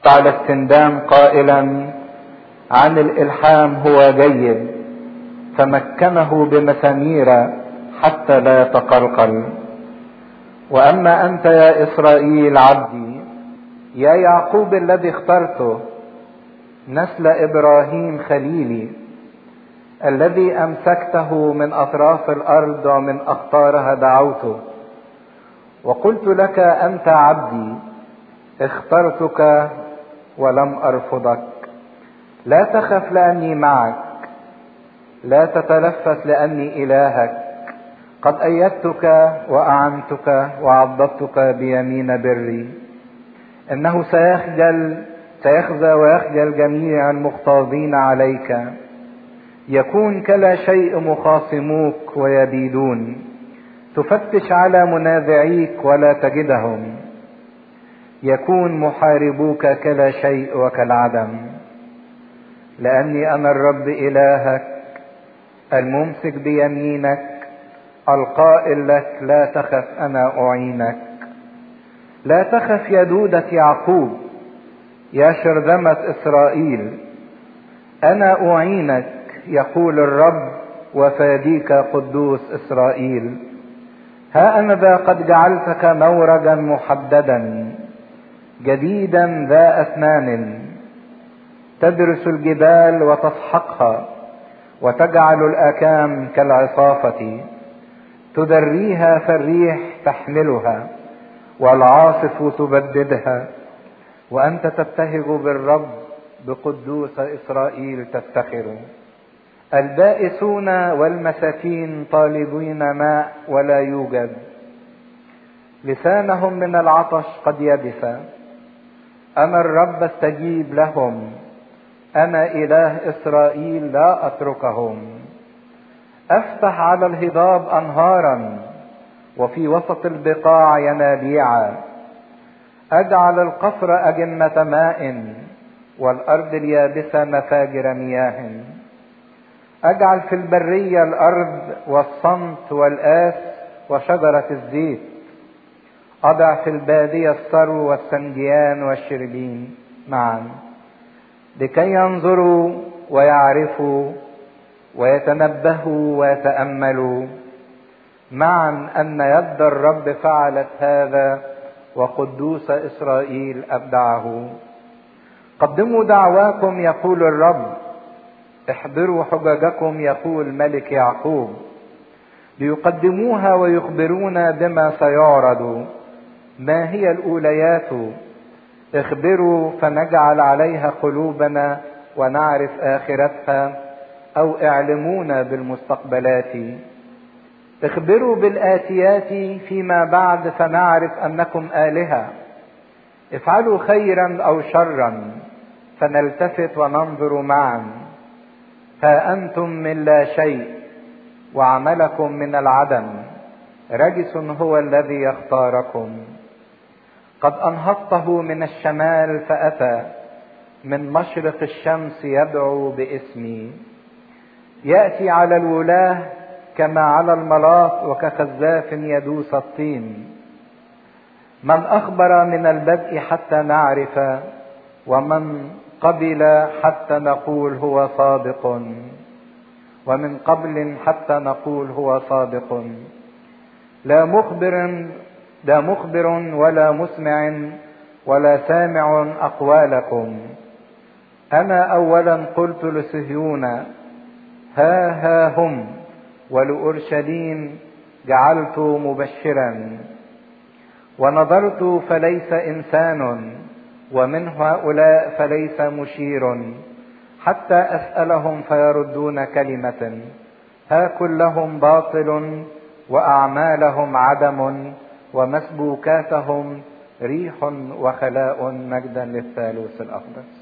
على السندام قائلا عن الالحام هو جيد فمكنه بمسامير حتى لا يتقلقل واما انت يا اسرائيل عبدي يا يعقوب الذي اخترته نسل ابراهيم خليلي الذي امسكته من اطراف الارض ومن اقطارها دعوته وقلت لك انت عبدي اخترتك ولم ارفضك لا تخف لاني معك لا تتلفت لاني الهك قد ايدتك واعنتك وعضدتك بيمين بري انه سيخجل سيخزى ويخجل جميع المختاضين عليك يكون كلا شيء مخاصموك ويبيدون تفتش على منازعيك ولا تجدهم يكون محاربوك كلا شيء وكالعدم لاني انا الرب الهك الممسك بيمينك القائل لك لا تخف انا اعينك لا تخف يا دودة يعقوب يا شرذمة اسرائيل انا اعينك يقول الرب وفاديك قدوس اسرائيل ها انا ذا قد جعلتك مورجا محددا جديدا ذا اسنان تدرس الجبال وتسحقها وتجعل الاكام كالعصافه تدريها فالريح تحملها والعاصف تبددها وانت تبتهج بالرب بقدوس اسرائيل تفتخر البائسون والمساكين طالبين ماء ولا يوجد لسانهم من العطش قد يبس انا الرب استجيب لهم انا اله اسرائيل لا اتركهم افتح على الهضاب انهارا وفي وسط البقاع ينابيعا اجعل القفر اجنه ماء والارض اليابسه مفاجر مياه اجعل في البريه الارض والصمت والاس وشجره الزيت اضع في الباديه الثرو والسنجيان والشربين معا لكي ينظروا ويعرفوا ويتنبهوا ويتاملوا معا ان يد الرب فعلت هذا وقدوس اسرائيل ابدعه قدموا دعواكم يقول الرب احضروا حججكم يقول ملك يعقوب ليقدموها ويخبرونا بما سيعرض ما هي الاوليات اخبروا فنجعل عليها قلوبنا ونعرف اخرتها او اعلمونا بالمستقبلات اخبروا بالاتيات فيما بعد فنعرف انكم الهه افعلوا خيرا او شرا فنلتفت وننظر معا ها انتم من لا شيء وعملكم من العدم رجس هو الذي يختاركم قد انهضته من الشمال فاتى من مشرق الشمس يدعو باسمي ياتي على الولاه كما على الملاط وكخزاف يدوس الطين من اخبر من البدء حتى نعرف ومن قبل حتى نقول هو صادق ومن قبل حتى نقول هو صادق لا مخبر لا مخبر ولا مسمع ولا سامع اقوالكم انا اولا قلت لصهيون ها ها هم ولأورشليم جعلت مبشرا ونظرت فليس انسان ومن هؤلاء فليس مشير حتى اسالهم فيردون كلمه ها كلهم باطل واعمالهم عدم ومسبوكاتهم ريح وخلاء مجدا للثالوث الاقدس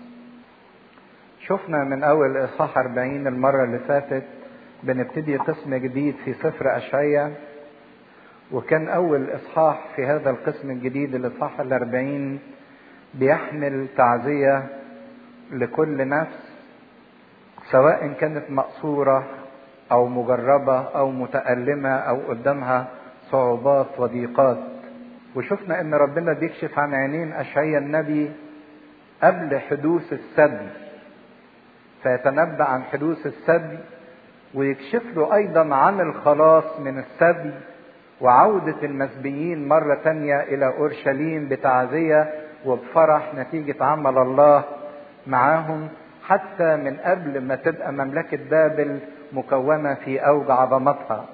شفنا من اول اصحاح 40 المره اللي فاتت بنبتدي قسم جديد في سفر اشعيا وكان اول اصحاح في هذا القسم الجديد الاصحاح الاربعين بيحمل تعزية لكل نفس سواء كانت مقصورة او مجربة او متألمة او قدامها صعوبات وضيقات وشفنا ان ربنا بيكشف عن عينين اشعيا النبي قبل حدوث السبي فيتنبأ عن حدوث السبي ويكشف له أيضا عن الخلاص من السبي وعودة المسبيين مرة تانية إلى أورشليم بتعزية وبفرح نتيجة عمل الله معاهم حتى من قبل ما تبقى مملكة بابل مكونة في أوج عظمتها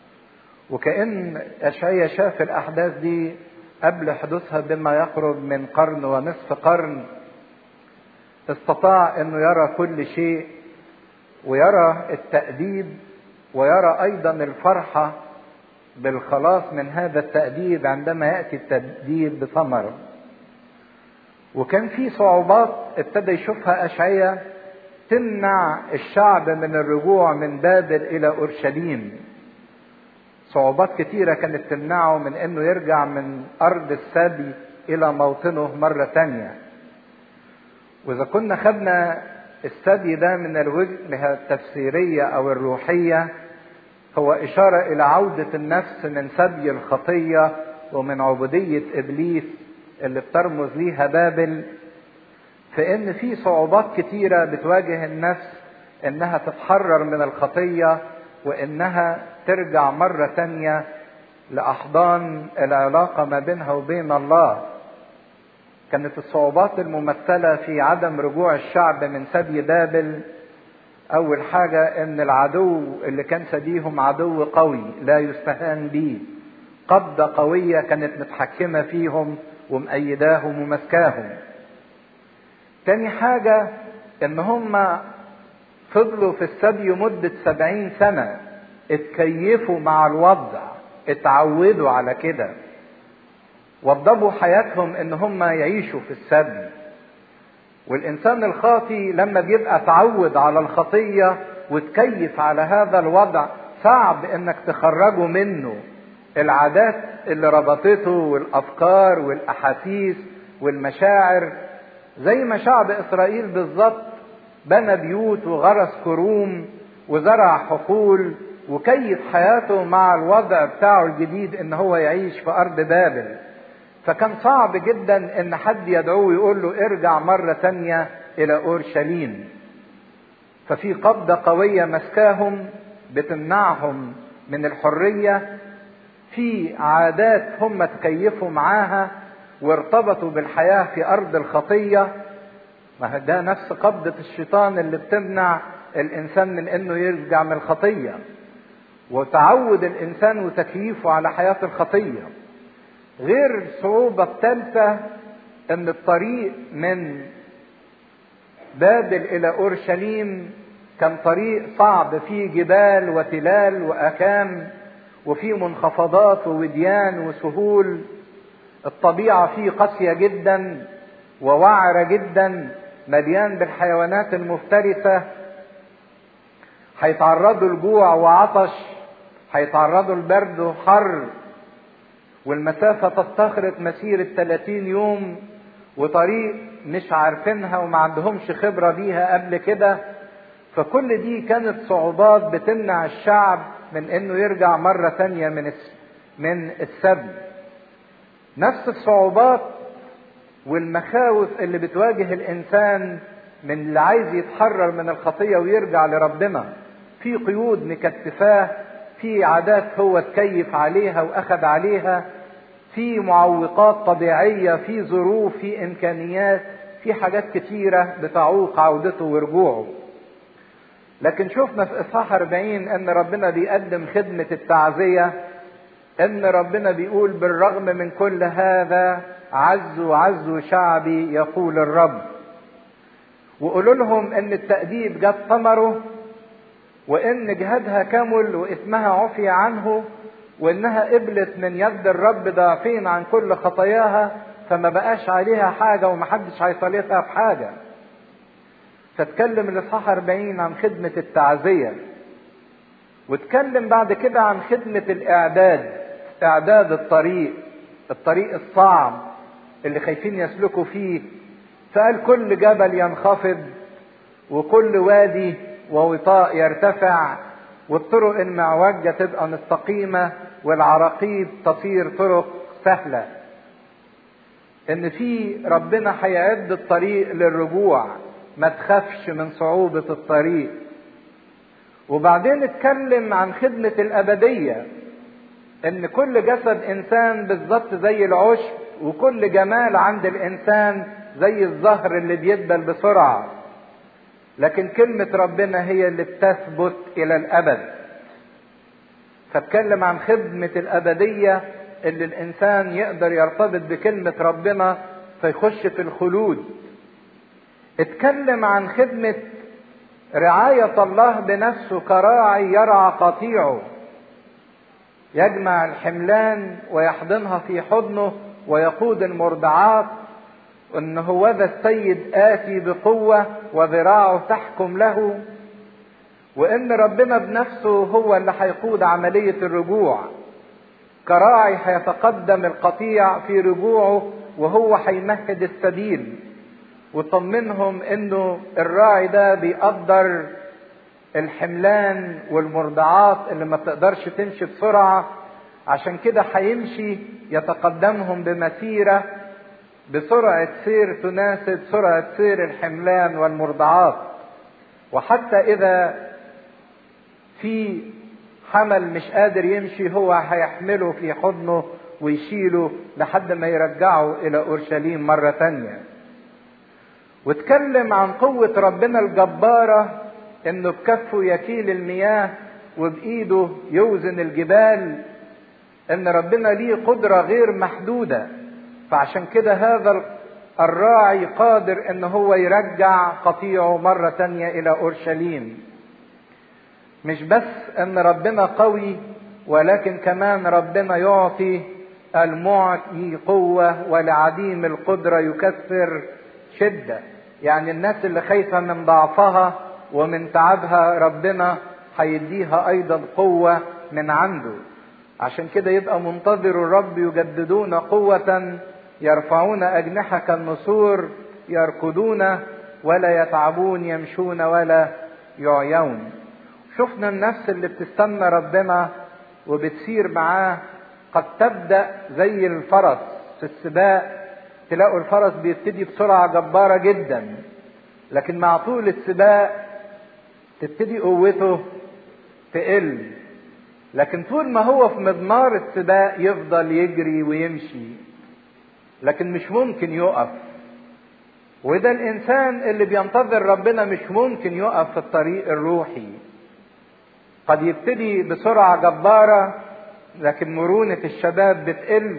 وكأن أشعيا شاف الأحداث دي قبل حدوثها بما يقرب من قرن ونصف قرن استطاع انه يرى كل شيء ويرى التأديب ويرى ايضا الفرحة بالخلاص من هذا التأديب عندما يأتي التأديب بثمر وكان في صعوبات ابتدى يشوفها أشعية تمنع الشعب من الرجوع من بابل إلى أورشليم صعوبات كتيرة كانت تمنعه من انه يرجع من ارض السبي الى موطنه مرة تانية واذا كنا خدنا السبي ده من الوجهة التفسيرية او الروحية هو اشارة الى عودة النفس من سبي الخطية ومن عبودية ابليس اللي بترمز ليها بابل فان في صعوبات كتيرة بتواجه النفس انها تتحرر من الخطية وانها ترجع مرة تانية لأحضان العلاقة ما بينها وبين الله كانت الصعوبات الممثلة في عدم رجوع الشعب من سبي بابل أول حاجة إن العدو اللي كان سبيهم عدو قوي لا يستهان به قبضة قوية كانت متحكمة فيهم ومأيداهم ومسكاهم تاني حاجة إن هم فضلوا في السبي مدة سبعين سنة اتكيفوا مع الوضع اتعودوا على كده وضبوا حياتهم ان هم يعيشوا في السبي والانسان الخاطي لما بيبقى تعود على الخطية وتكيف على هذا الوضع صعب انك تخرجه منه العادات اللي ربطته والافكار والاحاسيس والمشاعر زي ما شعب اسرائيل بالظبط بنى بيوت وغرس كروم وزرع حقول وكيف حياته مع الوضع بتاعه الجديد ان هو يعيش في ارض بابل فكان صعب جدا ان حد يدعوه يقول له ارجع مرة تانية الى اورشليم ففي قبضة قوية مسكاهم بتمنعهم من الحرية في عادات هم تكيفوا معاها وارتبطوا بالحياة في ارض الخطية ما ده نفس قبضة الشيطان اللي بتمنع الانسان من انه يرجع من الخطيه وتعود الانسان وتكييفه على حياه الخطيه غير الصعوبه الثالثه ان الطريق من بابل الى اورشليم كان طريق صعب فيه جبال وتلال واكام وفيه منخفضات ووديان وسهول الطبيعه فيه قاسيه جدا ووعره جدا مليان بالحيوانات المفترسه هيتعرضوا لجوع وعطش هيتعرضوا لبرد وحر والمسافة تستغرق مسيرة 30 يوم وطريق مش عارفينها وما عندهمش خبرة بيها قبل كده فكل دي كانت صعوبات بتمنع الشعب من انه يرجع مرة تانية من من السبي نفس الصعوبات والمخاوف اللي بتواجه الانسان من اللي عايز يتحرر من الخطية ويرجع لربنا في قيود مكتفاه في عادات هو تكيف عليها واخذ عليها في معوقات طبيعية في ظروف في امكانيات في حاجات كتيرة بتعوق عودته ورجوعه لكن شفنا في اصحاح 40 ان ربنا بيقدم خدمة التعزية ان ربنا بيقول بالرغم من كل هذا عزوا عزوا شعبي يقول الرب وقولوا لهم ان التأديب جاب ثمره وان جهادها كمل واثمها عفي عنه وانها قبلت من يد الرب ضعفين عن كل خطاياها فما بقاش عليها حاجة ومحدش هيصالحها بحاجة فتكلم الاصحاح 40 عن خدمة التعزية واتكلم بعد كده عن خدمة الاعداد اعداد الطريق الطريق الصعب اللي خايفين يسلكوا فيه فقال كل جبل ينخفض وكل وادي ووطاء يرتفع والطرق المعوجة تبقى مستقيمة والعراقيب تصير طرق سهلة ان في ربنا هيعد الطريق للرجوع ما تخافش من صعوبة الطريق وبعدين اتكلم عن خدمة الأبدية ان كل جسد انسان بالظبط زي العشب وكل جمال عند الانسان زي الزهر اللي بيدبل بسرعة لكن كلمة ربنا هي اللي بتثبت الى الابد فاتكلم عن خدمة الابدية اللي الانسان يقدر يرتبط بكلمة ربنا فيخش في الخلود اتكلم عن خدمة رعاية الله بنفسه كراعي يرعى قطيعه يجمع الحملان ويحضنها في حضنه ويقود المرضعات ان هو ذا السيد آتي بقوة وذراعه تحكم له وان ربنا بنفسه هو اللي هيقود عملية الرجوع كراعي هيتقدم القطيع في رجوعه وهو هيمهد السبيل وطمنهم انه الراعي ده بيقدر الحملان والمرضعات اللي ما بتقدرش تمشي بسرعة عشان كده هيمشي يتقدمهم بمسيرة بسرعة سير تناسب سرعة سير الحملان والمرضعات وحتى إذا في حمل مش قادر يمشي هو هيحمله في حضنه ويشيله لحد ما يرجعه إلى أورشليم مرة تانية واتكلم عن قوة ربنا الجبارة انه بكفه يكيل المياه وبايده يوزن الجبال ان ربنا ليه قدرة غير محدودة فعشان كده هذا الراعي قادر ان هو يرجع قطيعه مرة تانية الى اورشليم مش بس ان ربنا قوي ولكن كمان ربنا يعطي المعطي قوة ولعديم القدرة يكثر شدة يعني الناس اللي خايفة من ضعفها ومن تعبها ربنا هيديها ايضا قوة من عنده عشان كده يبقى منتظر الرب يجددون قوة يرفعون أجنحة كالنسور يركضون ولا يتعبون يمشون ولا يعيون شفنا النفس اللي بتستنى ربنا وبتسير معاه قد تبدأ زي الفرس في السباق تلاقوا الفرس بيبتدي بسرعة جبارة جدا لكن مع طول السباق تبتدي قوته تقل لكن طول ما هو في مضمار السباق يفضل يجري ويمشي لكن مش ممكن يقف وده الانسان اللي بينتظر ربنا مش ممكن يقف في الطريق الروحي قد يبتدي بسرعة جبارة لكن مرونة الشباب بتقل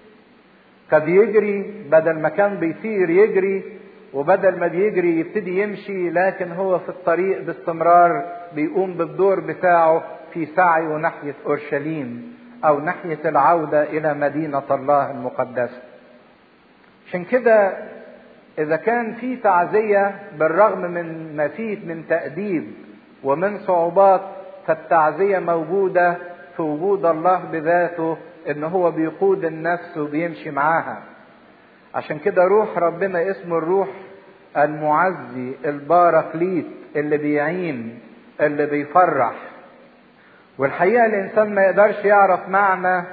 قد يجري بدل ما كان بيطير يجري وبدل ما بيجري يبتدي يمشي لكن هو في الطريق باستمرار بيقوم بالدور بتاعه في سعيه ناحية أورشليم أو ناحية العودة إلى مدينة الله المقدسة عشان كده إذا كان في تعزية بالرغم من ما فيه من تأديب ومن صعوبات فالتعزية موجودة في وجود الله بذاته إن هو بيقود النفس وبيمشي معاها عشان كده روح ربنا اسمه الروح المعزي الباركليت اللي بيعين اللي بيفرح والحقيقة الإنسان ما يقدرش يعرف معنى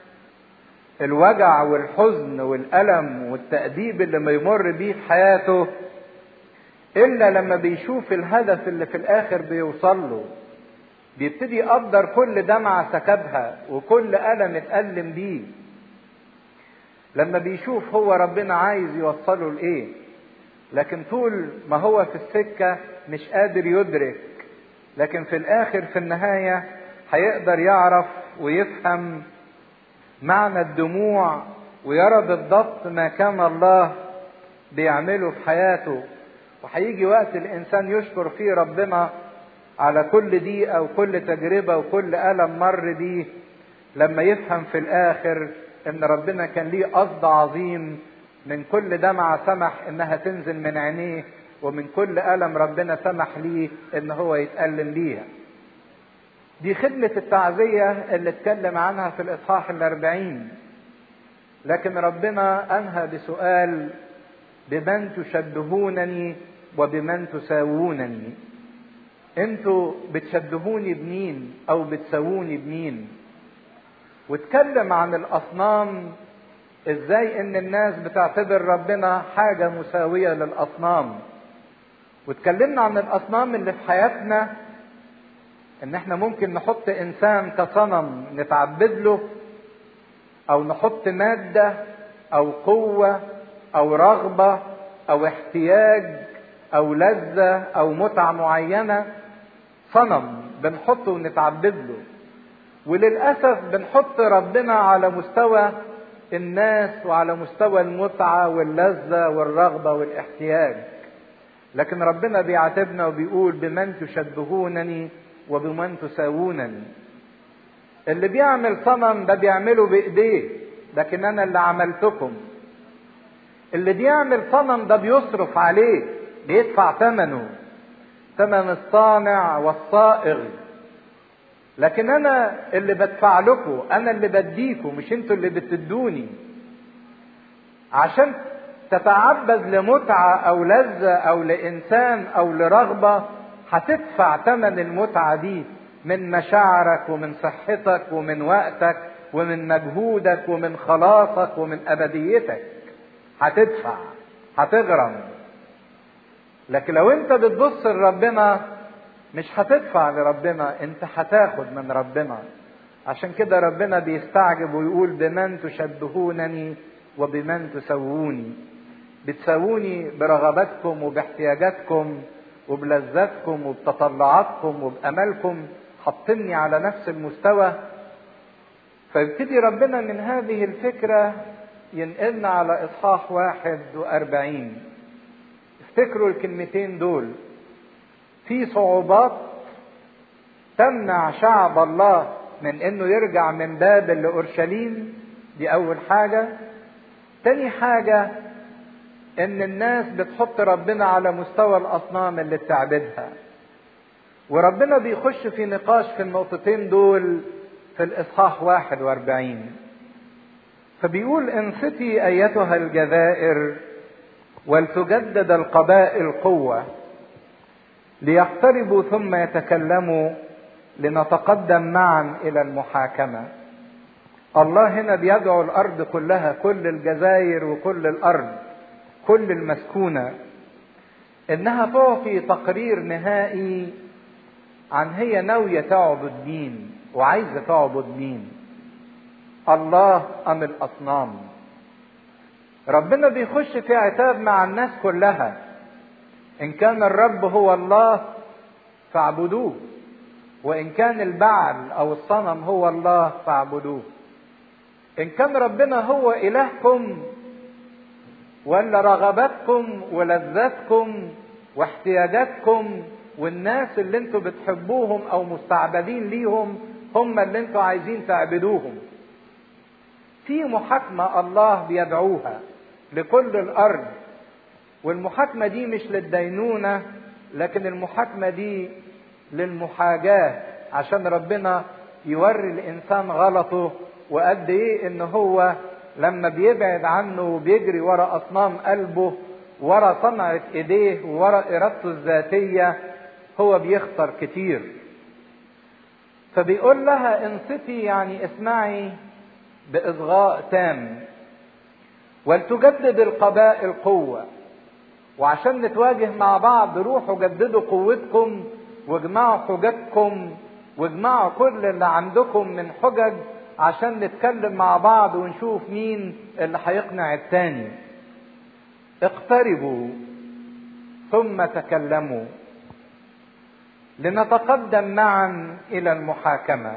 الوجع والحزن والألم والتأديب اللي ما يمر بيه في حياته إلا لما بيشوف الهدف اللي في الآخر بيوصل له بيبتدي يقدر كل دمعة سكبها وكل ألم اتألم بيه لما بيشوف هو ربنا عايز يوصله لإيه لكن طول ما هو في السكة مش قادر يدرك لكن في الآخر في النهاية هيقدر يعرف ويفهم معنى الدموع ويرى بالضبط ما كان الله بيعمله في حياته وهيجي وقت الإنسان يشكر فيه ربنا على كل دقيقة وكل تجربة وكل ألم مر بيه لما يفهم في الآخر إن ربنا كان ليه قصد عظيم من كل دمعة سمح إنها تنزل من عينيه ومن كل ألم ربنا سمح ليه إن هو يتألم بيها. دي خدمة التعزية اللي اتكلم عنها في الإصحاح الأربعين. لكن ربنا أنهى بسؤال بمن تشبهونني وبمن تساوونني انتوا بتشبهوني بمين او بتساووني بمين واتكلم عن الاصنام ازاي ان الناس بتعتبر ربنا حاجة مساوية للاصنام واتكلمنا عن الاصنام اللي في حياتنا ان احنا ممكن نحط انسان كصنم نتعبد له او نحط مادة او قوة او رغبة او احتياج او لذة او متعة معينة صنم بنحطه ونتعبد له وللأسف بنحط ربنا على مستوى الناس وعلى مستوى المتعة واللذة والرغبة والاحتياج لكن ربنا بيعاتبنا وبيقول بمن تشبهونني وبمن تساوونني اللي بيعمل صنم ده بيعمله بايديه لكن انا اللي عملتكم اللي بيعمل صنم ده بيصرف عليه بيدفع ثمنه ثمن الصانع والصائغ لكن انا اللي بدفع لكم انا اللي بديكم مش انتوا اللي بتدوني عشان تتعبد لمتعة او لذة او لانسان او لرغبة هتدفع ثمن المتعة دي من مشاعرك ومن صحتك ومن وقتك ومن مجهودك ومن خلاصك ومن ابديتك هتدفع هتغرم لكن لو انت بتبص لربنا مش هتدفع لربنا انت هتاخد من ربنا عشان كده ربنا بيستعجب ويقول بمن تشبهونني وبمن تسووني بتساووني برغباتكم وباحتياجاتكم وبلذاتكم وبتطلعاتكم وبامالكم حاطني على نفس المستوى فيبتدي ربنا من هذه الفكرة ينقلنا على إصحاح واحد وأربعين افتكروا الكلمتين دول في صعوبات تمنع شعب الله من انه يرجع من بابل لاورشليم دي اول حاجه تاني حاجه ان الناس بتحط ربنا على مستوى الاصنام اللي بتعبدها وربنا بيخش في نقاش في النقطتين دول في الاصحاح 41 فبيقول انصتي ايتها الجزائر ولتجدد القبائل قوه ليقتربوا ثم يتكلموا لنتقدم معا الى المحاكمه الله هنا بيدعو الارض كلها كل الجزائر وكل الارض كل المسكونه انها تعطي تقرير نهائي عن هي ناويه تعبد مين وعايزه تعبد مين الله ام الاصنام ربنا بيخش في عتاب مع الناس كلها ان كان الرب هو الله فاعبدوه وان كان البعل او الصنم هو الله فاعبدوه ان كان ربنا هو الهكم ولا رغباتكم ولذاتكم واحتياجاتكم والناس اللي انتوا بتحبوهم او مستعبدين ليهم هم اللي انتوا عايزين تعبدوهم في محاكمة الله بيدعوها لكل الأرض والمحاكمة دي مش للدينونة لكن المحاكمة دي للمحاجاة عشان ربنا يوري الإنسان غلطه وقد إيه إن هو لما بيبعد عنه وبيجري ورا أصنام قلبه ورا صنعة إيديه ورا إرادته الذاتية هو بيخسر كتير فبيقول لها انصتي يعني اسمعي بإصغاء تام ولتجدد القبائل قوة وعشان نتواجه مع بعض روحوا جددوا قوتكم واجمعوا حججكم واجمعوا كل اللي عندكم من حجج عشان نتكلم مع بعض ونشوف مين اللي هيقنع التاني اقتربوا ثم تكلموا لنتقدم معا الى المحاكمه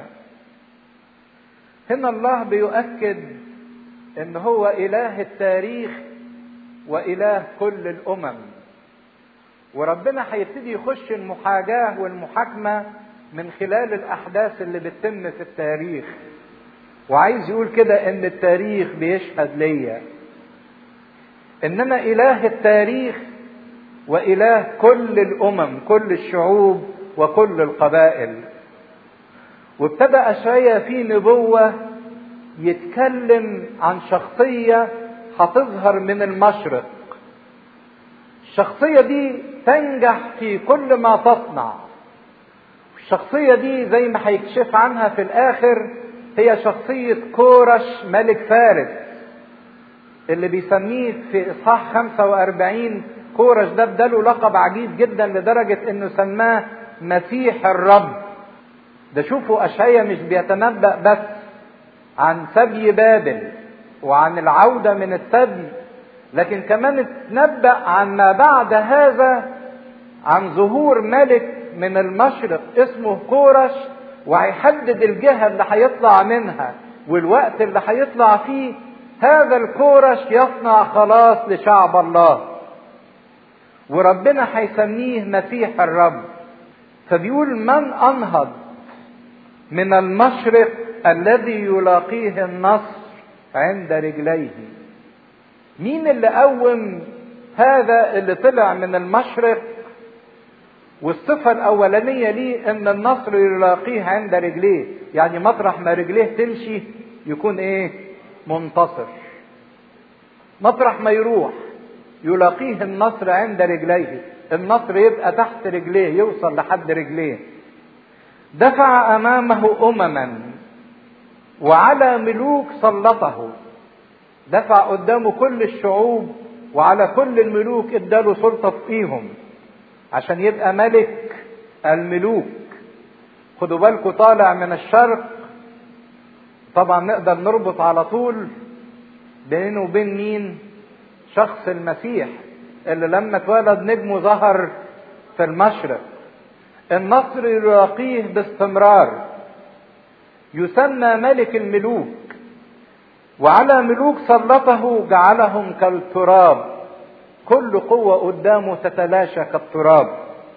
هنا الله بيؤكد ان هو اله التاريخ واله كل الامم وربنا هيبتدي يخش المحاجاه والمحاكمه من خلال الاحداث اللي بتتم في التاريخ وعايز يقول كده ان التاريخ بيشهد ليا انما اله التاريخ واله كل الامم كل الشعوب وكل القبائل وابتدى اشعيا في نبوه يتكلم عن شخصيه هتظهر من المشرق الشخصيه دي تنجح في كل ما تصنع الشخصيه دي زي ما هيكشف عنها في الاخر هي شخصيه كورش ملك فارس اللي بيسميه في اصحاح 45 كورش ده اداله لقب عجيب جدا لدرجة انه سماه مسيح الرب ده شوفوا اشعيا مش بيتنبأ بس عن سبي بابل وعن العودة من السبي لكن كمان اتنبأ عن ما بعد هذا عن ظهور ملك من المشرق اسمه كورش وهيحدد الجهة اللي هيطلع منها والوقت اللي هيطلع فيه هذا الكورش يصنع خلاص لشعب الله وربنا هيسميه مسيح الرب فبيقول من انهض من المشرق الذي يلاقيه النصر عند رجليه مين اللي قوم هذا اللي طلع من المشرق والصفة الأولانية ليه إن النصر يلاقيه عند رجليه، يعني مطرح ما رجليه تمشي يكون إيه؟ منتصر. مطرح ما يروح يلاقيه النصر عند رجليه، النصر يبقى تحت رجليه يوصل لحد رجليه. دفع أمامه أمما وعلى ملوك سلطه. دفع قدامه كل الشعوب وعلى كل الملوك اداله سلطة فيهم. عشان يبقى ملك الملوك خدوا بالكم طالع من الشرق طبعا نقدر نربط على طول بينه وبين مين شخص المسيح اللي لما اتولد نجمه ظهر في المشرق النصر يلاقيه باستمرار يسمى ملك الملوك وعلى ملوك سلطه جعلهم كالتراب كل قوة قدامه تتلاشى كالتراب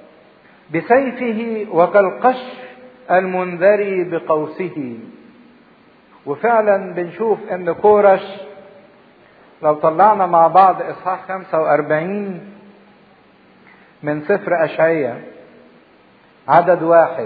بسيفه وكالقش المنذري بقوسه وفعلا بنشوف ان كورش لو طلعنا مع بعض اصحاح 45 من سفر اشعياء عدد واحد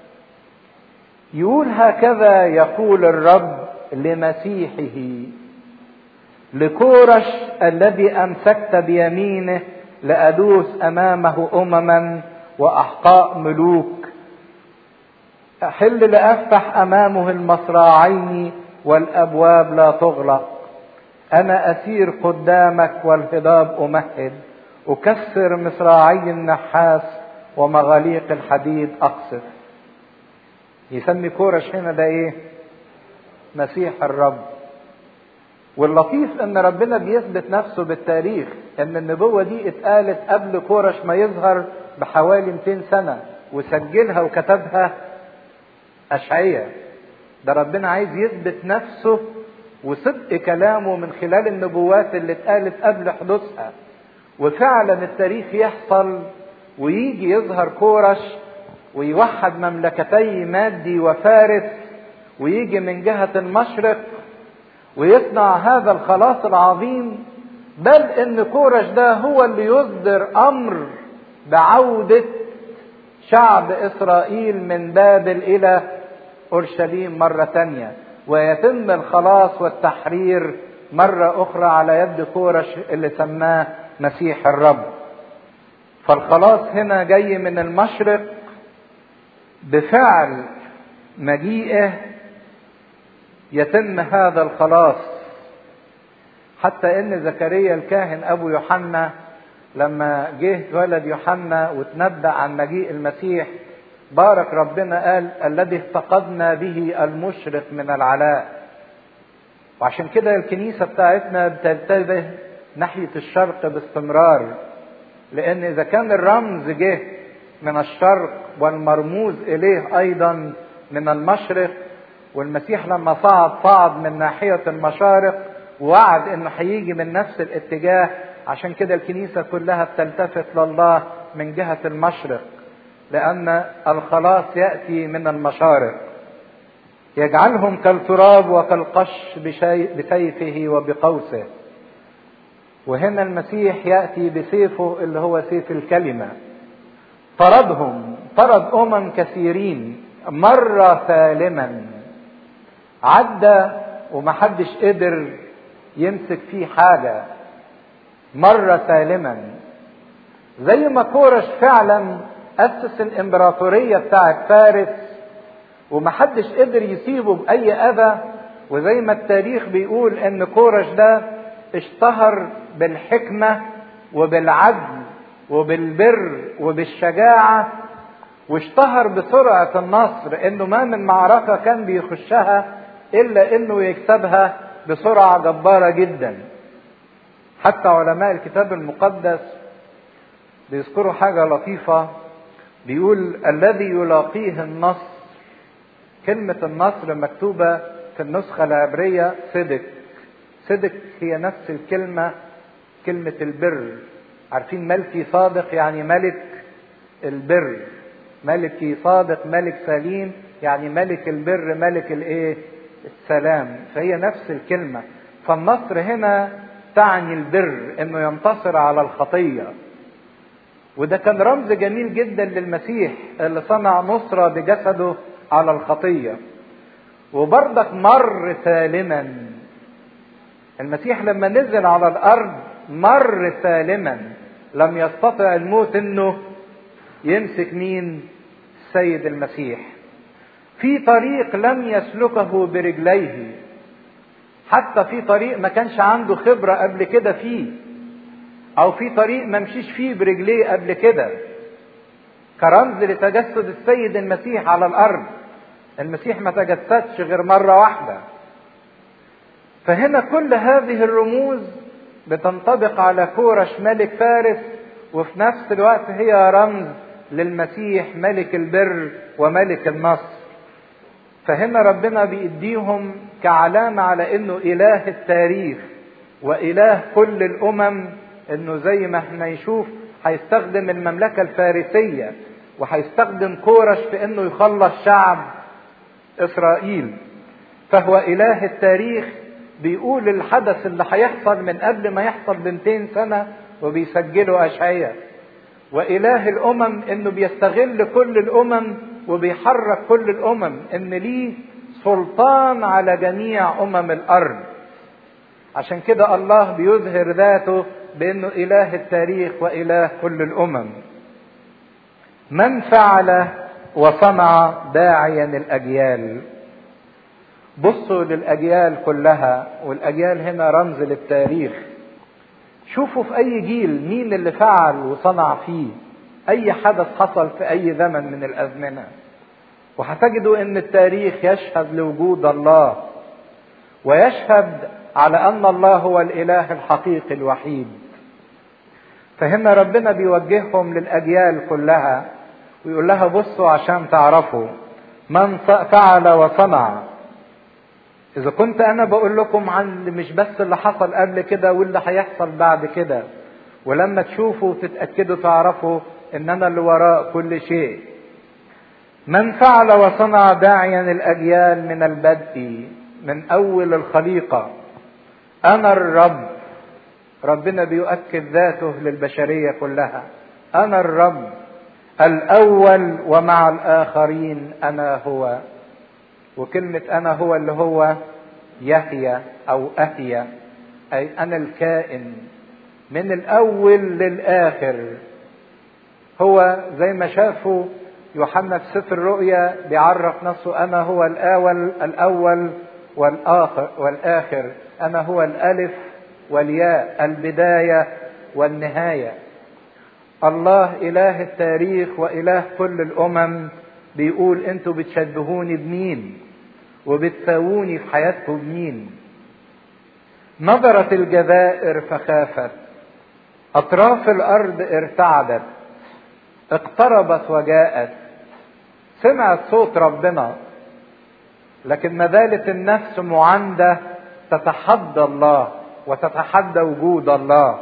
يقول هكذا يقول الرب لمسيحه لكورش الذي امسكت بيمينه لادوس امامه امما واحقاء ملوك احل لافتح امامه المصراعين والابواب لا تغلق انا اسير قدامك والهضاب امهد اكسر مصراعي النحاس ومغاليق الحديد اقصف يسمي كورش هنا ده ايه مسيح الرب واللطيف ان ربنا بيثبت نفسه بالتاريخ ان النبوة دي اتقالت قبل كورش ما يظهر بحوالي 200 سنة وسجلها وكتبها اشعية ده ربنا عايز يثبت نفسه وصدق كلامه من خلال النبوات اللي اتقالت قبل حدوثها وفعلا التاريخ يحصل ويجي يظهر كورش ويوحد مملكتي مادي وفارس ويجي من جهة المشرق ويصنع هذا الخلاص العظيم بل ان كورش ده هو اللي يصدر امر بعودة شعب اسرائيل من بابل الى اورشليم مرة تانية ويتم الخلاص والتحرير مرة اخرى على يد كورش اللي سماه مسيح الرب فالخلاص هنا جاي من المشرق بفعل مجيئه يتم هذا الخلاص حتى ان زكريا الكاهن ابو يوحنا لما جه ولد يوحنا وتنبأ عن مجيء المسيح بارك ربنا قال الذي افتقدنا به المشرق من العلاء وعشان كده الكنيسة بتاعتنا بتنتبه ناحية الشرق باستمرار لأن إذا كان الرمز جه من الشرق والمرموز إليه أيضا من المشرق والمسيح لما صعد صعد من ناحية المشارق ووعد انه هيجي من نفس الاتجاه عشان كده الكنيسة كلها بتلتفت لله من جهة المشرق لأن الخلاص يأتي من المشارق يجعلهم كالتراب وكالقش بسيفه وبقوسه وهنا المسيح يأتي بسيفه اللي هو سيف الكلمة طردهم طرد أمم كثيرين مر سالما عدى ومحدش قدر يمسك فيه حاجة مر سالما زي ما كورش فعلا أسس الإمبراطورية بتاعت فارس ومحدش قدر يسيبه بأي أذى وزي ما التاريخ بيقول إن كورش ده اشتهر بالحكمة وبالعدل وبالبر وبالشجاعة واشتهر بسرعة النصر انه ما من معركة كان بيخشها الا انه يكسبها بسرعة جبارة جدا حتى علماء الكتاب المقدس بيذكروا حاجة لطيفة بيقول الذي يلاقيه النصر كلمة النصر مكتوبة في النسخة العبرية صدق صدق هي نفس الكلمة كلمة البر عارفين ملكي صادق يعني ملك البر ملكي صادق ملك سليم يعني ملك البر ملك الايه السلام فهي نفس الكلمة فالنصر هنا تعني البر انه ينتصر على الخطية وده كان رمز جميل جدا للمسيح اللي صنع نصرة بجسده على الخطية وبرضك مر سالما المسيح لما نزل على الارض مر سالما لم يستطع الموت انه يمسك مين السيد المسيح في طريق لم يسلكه برجليه حتى في طريق ما كانش عنده خبرة قبل كده فيه او في طريق ما مشيش فيه برجليه قبل كده كرمز لتجسد السيد المسيح على الارض المسيح ما تجسدش غير مرة واحدة فهنا كل هذه الرموز بتنطبق على كورش ملك فارس وفي نفس الوقت هي رمز للمسيح ملك البر وملك النصر فهنا ربنا بيديهم كعلامة على انه اله التاريخ واله كل الامم انه زي ما احنا يشوف هيستخدم المملكة الفارسية وهيستخدم كورش في انه يخلص شعب اسرائيل فهو اله التاريخ بيقول الحدث اللي هيحصل من قبل ما يحصل ب 200 سنة وبيسجله اشعياء واله الامم انه بيستغل كل الامم وبيحرك كل الامم ان ليه سلطان على جميع امم الارض عشان كده الله بيظهر ذاته بانه اله التاريخ واله كل الامم من فعل وصنع داعيا الاجيال بصوا للاجيال كلها والاجيال هنا رمز للتاريخ شوفوا في اي جيل مين اللي فعل وصنع فيه اي حدث حصل في اي زمن من الازمنه وهتجدوا ان التاريخ يشهد لوجود الله ويشهد على ان الله هو الاله الحقيقي الوحيد فهنا ربنا بيوجههم للاجيال كلها ويقول لها بصوا عشان تعرفوا من فعل وصنع اذا كنت انا بقول لكم عن مش بس اللي حصل قبل كده واللي هيحصل بعد كده ولما تشوفوا تتاكدوا تعرفوا ان انا اللي وراء كل شيء من فعل وصنع داعيا الاجيال من البدء من اول الخليقه انا الرب ربنا بيؤكد ذاته للبشريه كلها انا الرب الاول ومع الاخرين انا هو وكلمه انا هو اللي هو يحيى او اهيا اي انا الكائن من الاول للاخر هو زي ما شافوا يوحنا في سفر الرؤيا بيعرف نفسه انا هو الاول الاول والاخر والاخر انا هو الالف والياء البدايه والنهايه الله اله التاريخ واله كل الامم بيقول انتوا بتشبهوني بمين وبتساووني في حياتكم بمين نظرت الجزائر فخافت اطراف الارض ارتعدت اقتربت وجاءت سمعت صوت ربنا لكن ما زالت النفس معاندة تتحدى الله وتتحدى وجود الله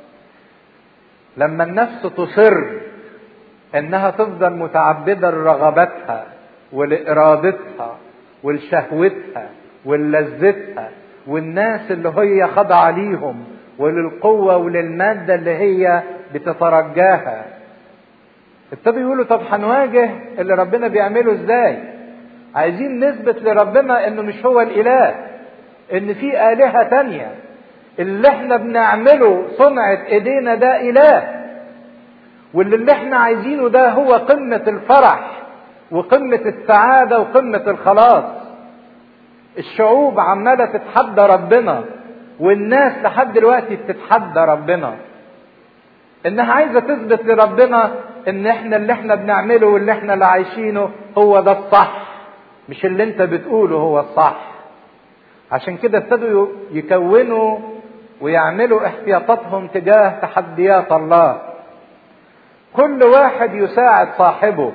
لما النفس تصر انها تفضل متعبدة لرغباتها ولإرادتها ولشهوتها وللذتها والناس اللي هي خاضعة ليهم وللقوة وللمادة اللي هي بتترجاها ابتدوا يقولوا طب هنواجه اللي ربنا بيعمله ازاي عايزين نثبت لربنا انه مش هو الاله ان في الهه تانية اللي احنا بنعمله صنعة ايدينا ده اله واللي اللي احنا عايزينه ده هو قمة الفرح وقمة السعادة وقمة الخلاص الشعوب عمالة تتحدى ربنا والناس لحد دلوقتي بتتحدى ربنا انها عايزه تثبت لربنا ان احنا اللي احنا بنعمله واللي احنا اللي عايشينه هو ده الصح مش اللي انت بتقوله هو الصح عشان كده ابتدوا يكونوا ويعملوا احتياطاتهم تجاه تحديات الله كل واحد يساعد صاحبه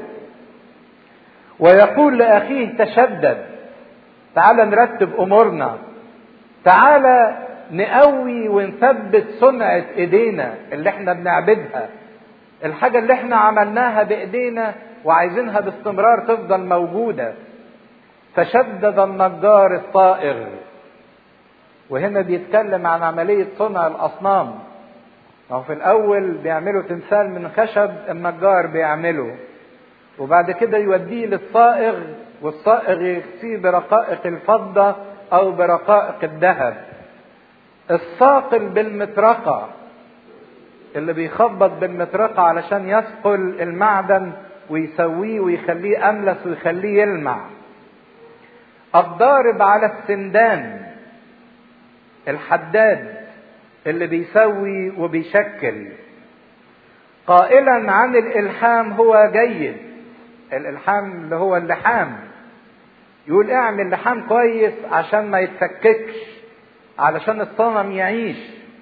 ويقول لاخيه تشدد تعال نرتب امورنا تعال نقوي ونثبت سمعة ايدينا اللي احنا بنعبدها الحاجة اللي احنا عملناها بايدينا وعايزينها باستمرار تفضل موجودة فشدد النجار الطائر وهنا بيتكلم عن عملية صنع الأصنام هو في الأول بيعملوا تمثال من خشب النجار بيعمله وبعد كده يوديه للصائغ والصائغ يكسيه برقائق الفضة أو برقائق الذهب الصاقل بالمطرقة اللي بيخبط بالمطرقة علشان يثقل المعدن ويسويه ويخليه أملس ويخليه يلمع الضارب على السندان الحداد اللي بيسوي وبيشكل قائلا عن الالحام هو جيد الالحام اللي هو اللحام يقول اعمل لحام كويس عشان ما يتفككش علشان الصنم يعيش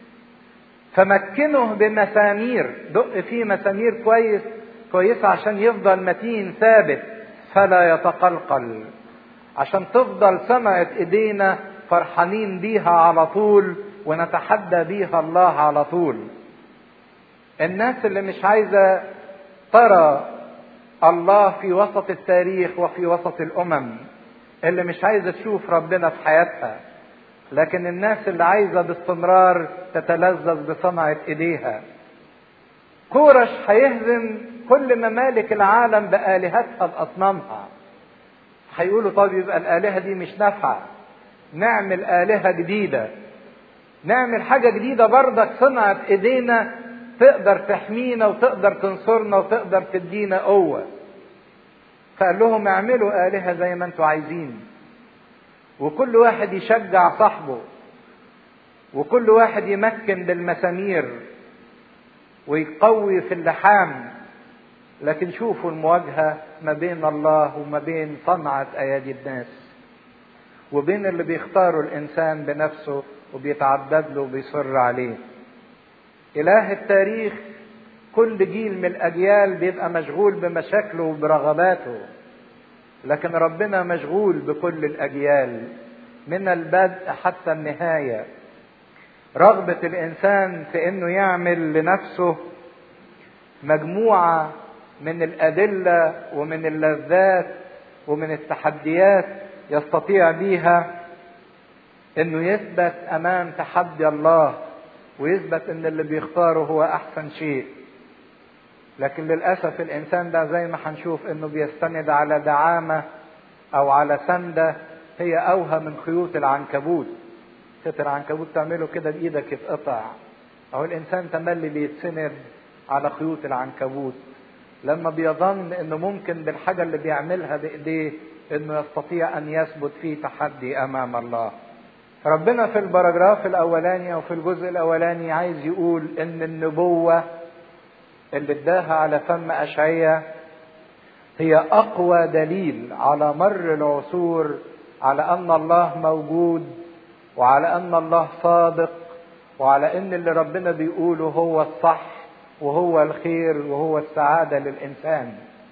فمكنه بمسامير دق فيه مسامير كويس كويسة عشان يفضل متين ثابت فلا يتقلقل عشان تفضل سمعة ايدينا فرحانين بيها على طول ونتحدى بيها الله على طول الناس اللي مش عايزة ترى الله في وسط التاريخ وفي وسط الأمم اللي مش عايزة تشوف ربنا في حياتها لكن الناس اللي عايزة باستمرار تتلذذ بصنعة ايديها كورش هيهزم كل ممالك العالم بآلهتها بأصنامها هيقولوا طب يبقى الآلهة دي مش نافعة نعمل آلهة جديدة نعمل حاجة جديدة برضك صنعت ايدينا تقدر تحمينا وتقدر تنصرنا وتقدر تدينا قوة فقال لهم اعملوا آلهة زي ما انتوا عايزين وكل واحد يشجع صاحبه وكل واحد يمكن بالمسامير ويقوي في اللحام لكن شوفوا المواجهة ما بين الله وما بين صنعة أيادي الناس وبين اللي بيختاروا الإنسان بنفسه وبيتعبد له وبيصر عليه إله التاريخ كل جيل من الأجيال بيبقى مشغول بمشاكله وبرغباته لكن ربنا مشغول بكل الأجيال من البدء حتى النهاية رغبة الإنسان في إنه يعمل لنفسه مجموعة من الأدلة ومن اللذات ومن التحديات يستطيع بيها انه يثبت امام تحدي الله ويثبت ان اللي بيختاره هو احسن شيء لكن للاسف الانسان ده زي ما هنشوف انه بيستند على دعامه او على سنده هي اوهى من خيوط العنكبوت خيط العنكبوت تعمله كده بايدك يتقطع او الانسان تملي بيتسند على خيوط العنكبوت لما بيظن انه ممكن بالحاجه اللي بيعملها بايديه انه يستطيع ان يثبت في تحدي امام الله ربنا في البراجراف الاولاني او في الجزء الاولاني عايز يقول ان النبوه اللي اداها على فم اشعياء هي اقوى دليل على مر العصور على ان الله موجود وعلى ان الله صادق وعلى ان اللي ربنا بيقوله هو الصح وهو الخير وهو السعاده للانسان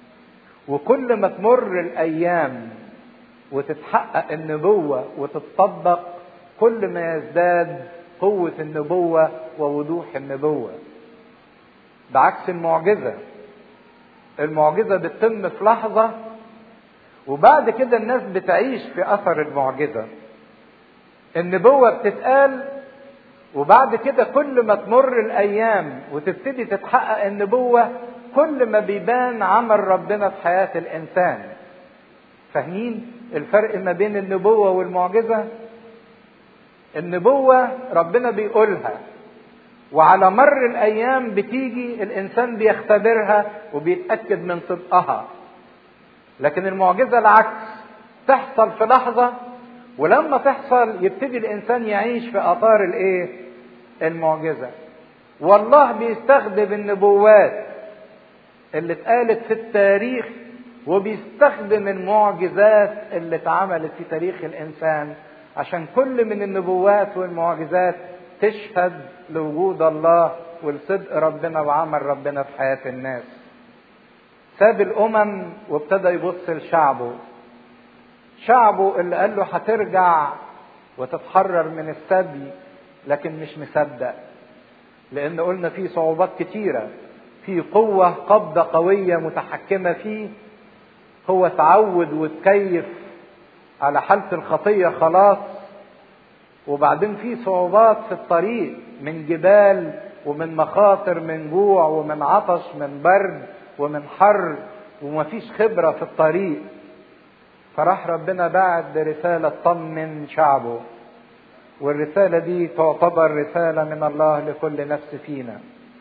وكل ما تمر الايام وتتحقق النبوه وتتطبق كل ما يزداد قوه النبوه ووضوح النبوه بعكس المعجزه المعجزه بتتم في لحظه وبعد كده الناس بتعيش في اثر المعجزه النبوه بتتقال وبعد كده كل ما تمر الايام وتبتدي تتحقق النبوه كل ما بيبان عمل ربنا في حياه الانسان فاهمين الفرق ما بين النبوه والمعجزه النبوه ربنا بيقولها وعلى مر الايام بتيجي الانسان بيختبرها وبيتاكد من صدقها لكن المعجزه العكس تحصل في لحظه ولما تحصل يبتدي الانسان يعيش في اطار الايه المعجزه والله بيستخدم النبوات اللي اتقالت في التاريخ وبيستخدم المعجزات اللي اتعملت في تاريخ الانسان عشان كل من النبوات والمعجزات تشهد لوجود الله ولصدق ربنا وعمل ربنا في حياه الناس ساب الامم وابتدى يبص لشعبه شعبه اللي قال له هترجع وتتحرر من السبي لكن مش مصدق لان قلنا في صعوبات كتيره في قوه قبضه قويه متحكمه فيه هو اتعود وتكيف على حاله الخطيه خلاص وبعدين في صعوبات في الطريق من جبال ومن مخاطر من جوع ومن عطش من برد ومن حر ومفيش خبره في الطريق فراح ربنا بعت برساله طمن شعبه والرساله دي تعتبر رساله من الله لكل نفس فينا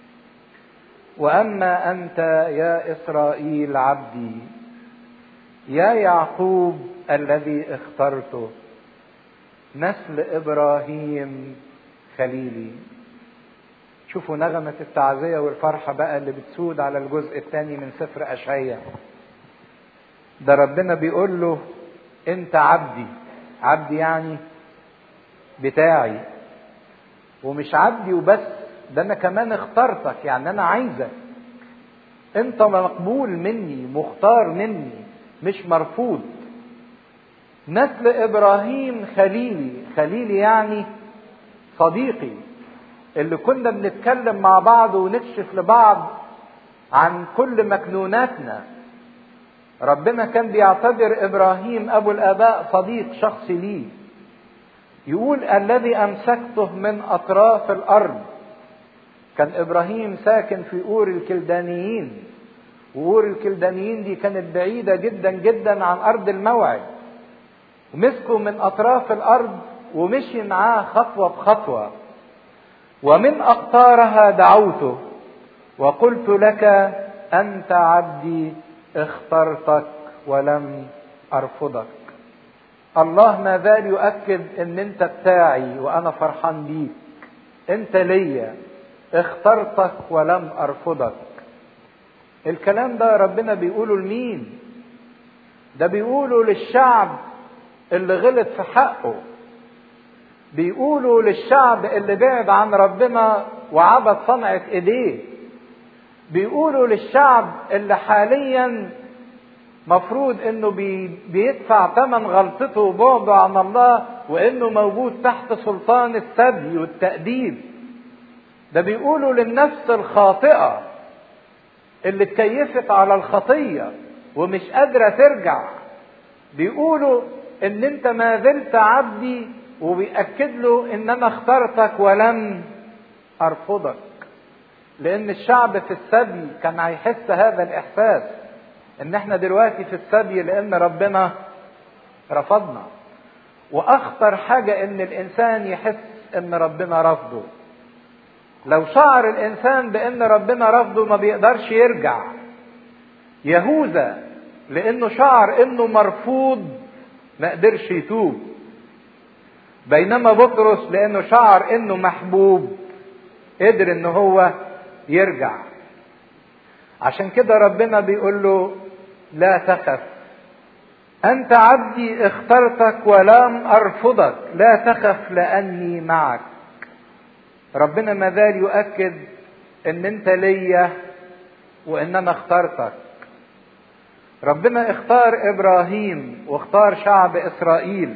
واما انت يا اسرائيل عبدي يا يعقوب الذي اخترته نسل ابراهيم خليلي شوفوا نغمة التعزية والفرحة بقى اللي بتسود على الجزء الثاني من سفر أشعية ده ربنا بيقول له أنت عبدي عبدي يعني بتاعي ومش عبدي وبس ده أنا كمان اخترتك يعني أنا عايزك أنت مقبول مني مختار مني مش مرفوض نسل ابراهيم خليلي خليلي يعني صديقي اللي كنا بنتكلم مع بعض ونكشف لبعض عن كل مكنوناتنا ربنا كان بيعتبر ابراهيم ابو الاباء صديق شخصي ليه يقول الذي امسكته من اطراف الارض كان ابراهيم ساكن في اور الكلدانيين وور الكلدانيين دي كانت بعيدة جدا جدا عن أرض الموعد ومسكوا من أطراف الأرض ومشي معاه خطوة بخطوة ومن أقطارها دعوته وقلت لك أنت عبدي اخترتك ولم أرفضك الله ما زال يؤكد ان انت بتاعي وانا فرحان بيك انت ليا اخترتك ولم ارفضك الكلام ده ربنا بيقوله لمين ده بيقوله للشعب اللي غلط في حقه بيقوله للشعب اللي بعد عن ربنا وعبد صنعة ايديه بيقولوا للشعب اللي حاليا مفروض انه بي بيدفع ثمن غلطته وبعده عن الله وانه موجود تحت سلطان السبي والتأديب ده بيقولوا للنفس الخاطئة اللي اتكيفت على الخطية ومش قادرة ترجع بيقولوا ان انت ما زلت عبدي وبيأكد له ان انا اخترتك ولم ارفضك لان الشعب في السبي كان هيحس هذا الاحساس ان احنا دلوقتي في السبي لان ربنا رفضنا واخطر حاجة ان الانسان يحس ان ربنا رفضه لو شعر الانسان بان ربنا رفضه ما بيقدرش يرجع يهوذا لانه شعر انه مرفوض ما قدرش يتوب بينما بطرس لانه شعر انه محبوب قدر ان هو يرجع عشان كده ربنا بيقول له لا تخف انت عبدي اخترتك ولم ارفضك لا تخف لاني معك ربنا ما زال يؤكد ان انت ليا وان انا اخترتك ربنا اختار ابراهيم واختار شعب اسرائيل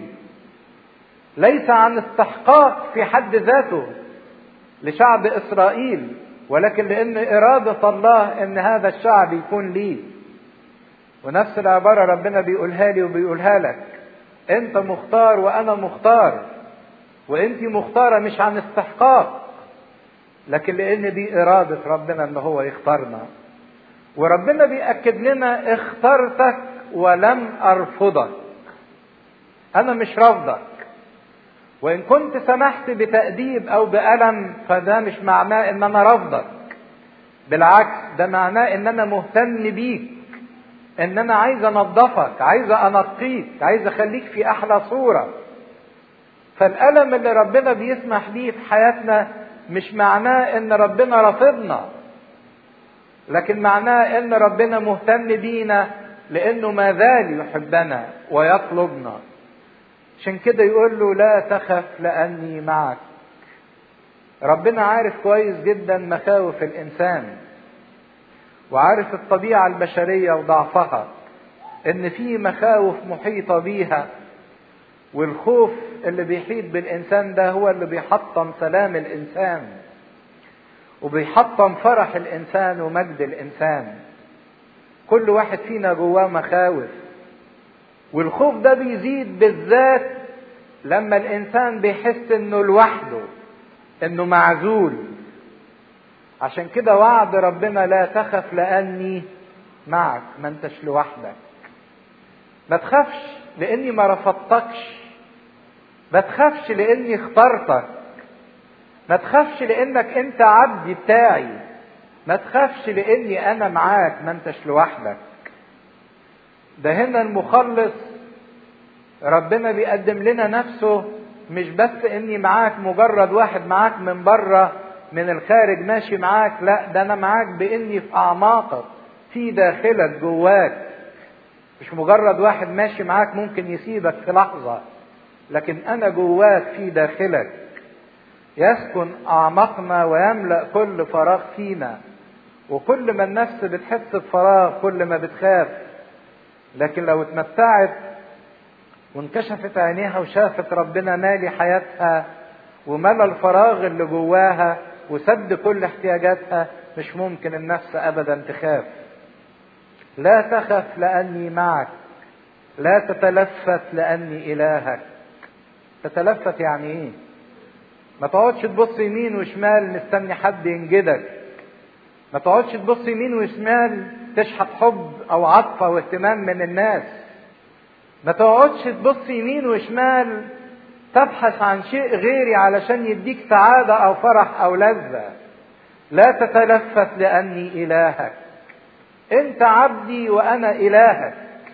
ليس عن استحقاق في حد ذاته لشعب اسرائيل ولكن لان اراده الله ان هذا الشعب يكون ليه ونفس العباره ربنا بيقولها لي وبيقولها لك انت مختار وانا مختار وانت مختاره مش عن استحقاق لكن لان دي اراده ربنا ان هو يختارنا وربنا بيأكد لنا اخترتك ولم ارفضك انا مش رافضك وان كنت سمحت بتأديب او بألم فده مش معناه ان انا رافضك بالعكس ده معناه ان انا مهتم بيك ان انا عايز انضفك عايز انقيك عايز اخليك في احلى صورة فالألم اللي ربنا بيسمح بيه في حياتنا مش معناه ان ربنا رافضنا لكن معناه ان ربنا مهتم بينا لانه ما زال يحبنا ويطلبنا عشان كده يقول له لا تخف لاني معك ربنا عارف كويس جدا مخاوف الانسان وعارف الطبيعه البشريه وضعفها ان في مخاوف محيطه بيها والخوف اللي بيحيط بالانسان ده هو اللي بيحطم سلام الانسان وبيحطم فرح الانسان ومجد الانسان كل واحد فينا جواه مخاوف والخوف ده بيزيد بالذات لما الانسان بيحس انه لوحده انه معزول عشان كده وعد ربنا لا تخف لاني معك ما انتش لوحدك ما تخافش لاني ما رفضتكش ما تخافش لاني اخترتك ما تخافش لانك انت عبدي بتاعي ما تخافش لاني انا معاك ما انتش لوحدك ده هنا المخلص ربنا بيقدم لنا نفسه مش بس اني معاك مجرد واحد معاك من بره من الخارج ماشي معاك لا ده انا معاك باني في اعماقك في داخلك جواك مش مجرد واحد ماشي معاك ممكن يسيبك في لحظه لكن انا جواك في داخلك يسكن اعماقنا ويملا كل فراغ فينا وكل ما النفس بتحس بفراغ كل ما بتخاف لكن لو اتمتعت وانكشفت عينيها وشافت ربنا مالي حياتها وملى الفراغ اللي جواها وسد كل احتياجاتها مش ممكن النفس ابدا تخاف لا تخف لاني معك لا تتلفت لاني الهك تتلفت يعني ايه ما تقعدش تبص يمين وشمال مستني حد ينجدك ما تقعدش تبص يمين وشمال تشحت حب او عطفة واهتمام من الناس ما تقعدش تبص يمين وشمال تبحث عن شيء غيري علشان يديك سعادة او فرح او لذة لا تتلفت لاني الهك انت عبدي وانا الهك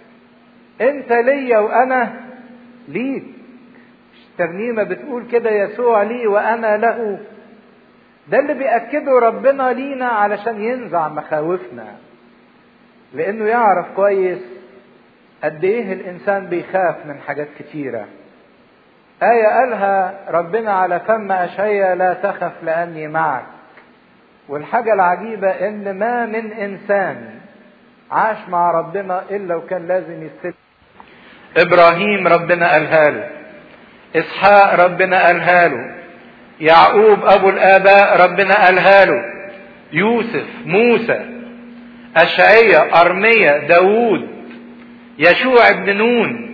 انت ليا وانا ليك الترنيمة بتقول كده يسوع لي وانا له ده اللي بيأكده ربنا لينا علشان ينزع مخاوفنا لانه يعرف كويس قد ايه الانسان بيخاف من حاجات كتيرة آية قالها ربنا على فم أشعيا لا تخف لأني معك والحاجة العجيبة إن ما من إنسان عاش مع ربنا إلا وكان لازم يستلم إبراهيم ربنا قالها له إسحاق ربنا قالها له يعقوب أبو الآباء ربنا قالها له يوسف موسى أشعية أرمية داوود يشوع بن نون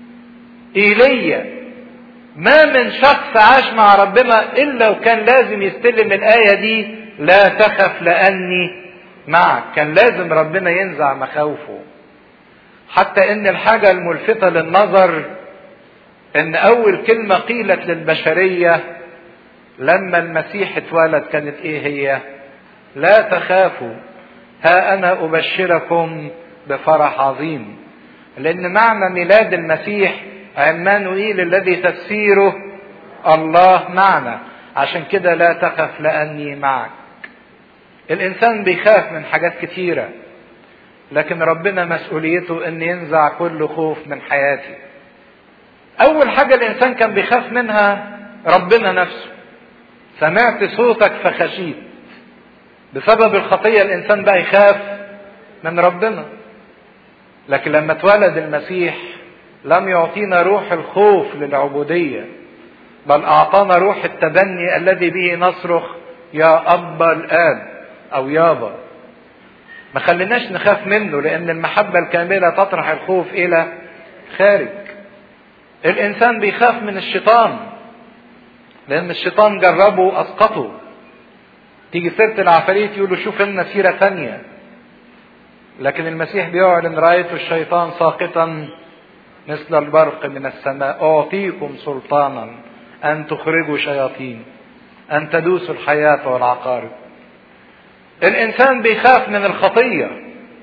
إيليا ما من شخص عاش مع ربنا إلا وكان لازم يستلم الآية دي لا تخف لأني معك كان لازم ربنا ينزع مخاوفه حتى ان الحاجة الملفتة للنظر ان اول كلمة قيلت للبشرية لما المسيح اتولد كانت ايه هي لا تخافوا ها انا ابشركم بفرح عظيم لان معنى ميلاد المسيح عمانوئيل الذي تفسيره الله معنا عشان كده لا تخف لاني معك الانسان بيخاف من حاجات كتيره لكن ربنا مسؤوليته ان ينزع كل خوف من حياتي اول حاجه الانسان كان بيخاف منها ربنا نفسه سمعت صوتك فخشيت بسبب الخطيه الانسان بقى يخاف من ربنا لكن لما اتولد المسيح لم يعطينا روح الخوف للعبوديه بل اعطانا روح التبني الذي به نصرخ يا ابا الاب او يابا ما خليناش نخاف منه لان المحبة الكاملة تطرح الخوف الى خارج الانسان بيخاف من الشيطان لان الشيطان جربه واسقطه تيجي سيرة العفاريت يقولوا شوف لنا سيرة ثانية لكن المسيح بيعلن رأيت الشيطان ساقطا مثل البرق من السماء أعطيكم سلطانا أن تخرجوا شياطين أن تدوسوا الحياة والعقارب الانسان بيخاف من الخطيه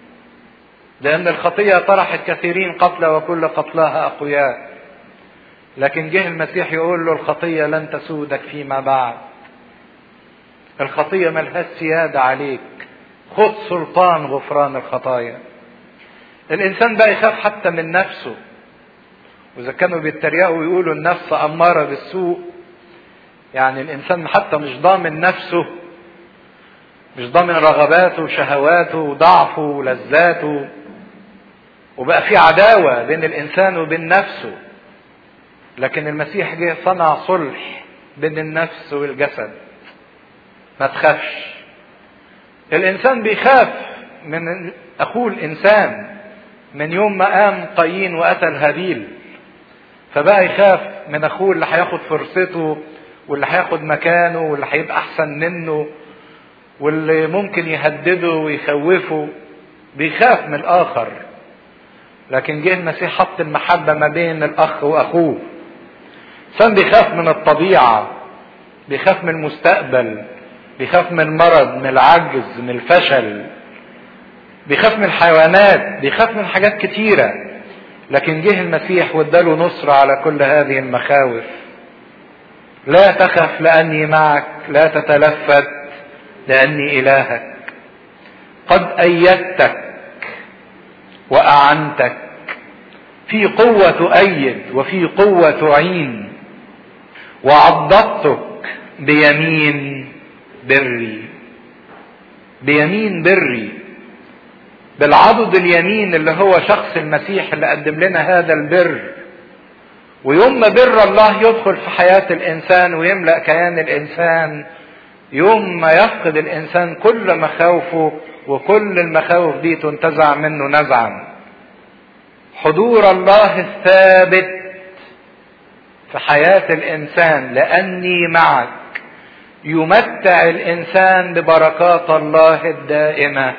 لان الخطيه طرحت كثيرين قتلى وكل قتلاها اقوياء لكن جه المسيح يقول له الخطية لن تسودك فيما بعد الخطية ملهاش سيادة عليك خذ سلطان غفران الخطايا الإنسان بقى يخاف حتى من نفسه وإذا كانوا بيتريقوا ويقولوا النفس أمارة بالسوء يعني الإنسان حتى مش ضامن نفسه مش ضامن رغباته وشهواته وضعفه ولذاته وبقى في عداوة بين الإنسان وبين نفسه لكن المسيح جه صنع صلح بين النفس والجسد ما تخافش الإنسان بيخاف من أخوه الإنسان من يوم ما قام قايين وقتل هابيل فبقى يخاف من أخوه اللي هياخد فرصته واللي هياخد مكانه واللي هيبقى أحسن منه واللي ممكن يهدده ويخوفه بيخاف من الآخر لكن جه المسيح حط المحبة ما بين الأخ وأخوه الإنسان بيخاف من الطبيعة بيخاف من المستقبل بيخاف من المرض من العجز من الفشل بيخاف من الحيوانات بيخاف من حاجات كتيرة لكن جه المسيح واداله نصرة على كل هذه المخاوف لا تخف لأني معك لا تتلفت لأني إلهك قد أيدتك وأعنتك في قوة تؤيد وفي قوة تعين وعضدتك بيمين بري بيمين بري بالعضد اليمين اللي هو شخص المسيح اللي قدم لنا هذا البر ويوم ما بر الله يدخل في حياة الإنسان ويملأ كيان الإنسان يوم ما يفقد الإنسان كل مخاوفه وكل المخاوف دي تنتزع منه نزعا حضور الله الثابت في حياة الإنسان لأني معك يمتع الإنسان ببركات الله الدائمة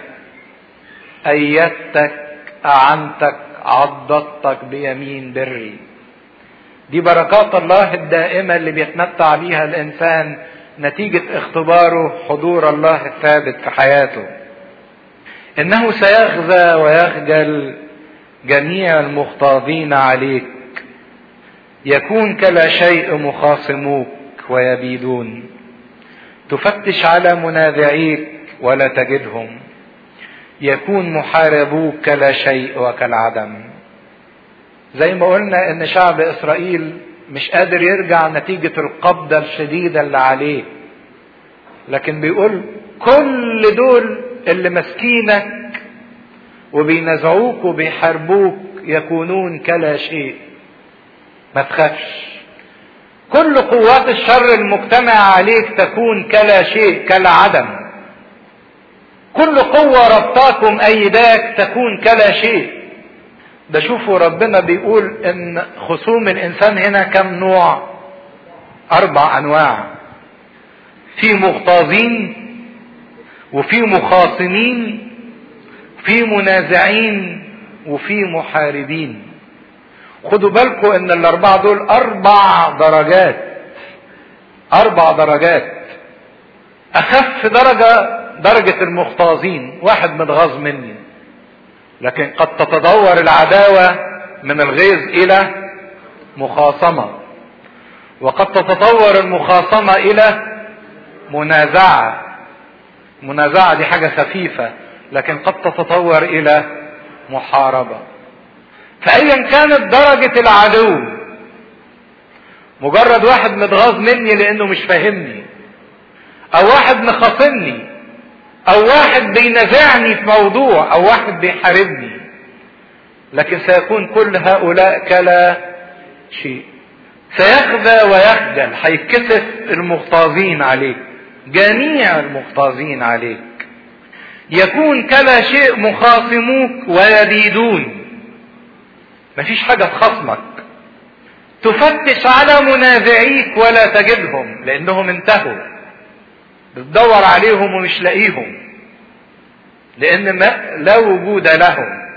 أيدتك أعنتك عضدتك بيمين بري دي بركات الله الدائمة اللي بيتمتع بيها الإنسان نتيجة اختباره حضور الله الثابت في حياته إنه سيغزى ويخجل جميع المختاضين عليك يكون كلا شيء مخاصموك ويبيدون تفتش على منازعيك ولا تجدهم يكون محاربوك كلا شيء وكالعدم زي ما قلنا ان شعب اسرائيل مش قادر يرجع نتيجة القبضة الشديدة اللي عليه لكن بيقول كل دول اللي ماسكينك وبينزعوك وبيحاربوك يكونون كلا شيء ما تخافش كل قوات الشر المجتمع عليك تكون كلا شيء كالعدم كل قوة ربطاكم أيداك تكون كلا شيء ده شوفوا ربنا بيقول ان خصوم الانسان هنا كم نوع اربع انواع في مغتاظين وفي مخاصمين في منازعين وفي محاربين خدوا بالكم ان الاربعه دول اربع درجات اربع درجات اخف درجه درجه المغتاظين واحد متغاظ مني لكن قد تتدور العداوه من الغيظ الى مخاصمه وقد تتطور المخاصمه الى منازعه منازعه دي حاجه خفيفه لكن قد تتطور الى محاربه فايا كانت درجه العدو مجرد واحد متغاظ مني لانه مش فاهمني او واحد مخاصمني او واحد بينازعني في موضوع او واحد بيحاربني لكن سيكون كل هؤلاء كلا شيء سيخزى ويخجل هيتكسف المغتاظين عليك جميع المغتاظين عليك يكون كلا شيء مخاصموك ويبيدون مفيش حاجة تخصمك تفتش على منازعيك ولا تجدهم لانهم انتهوا بتدور عليهم ومش لاقيهم لان ما لا وجود لهم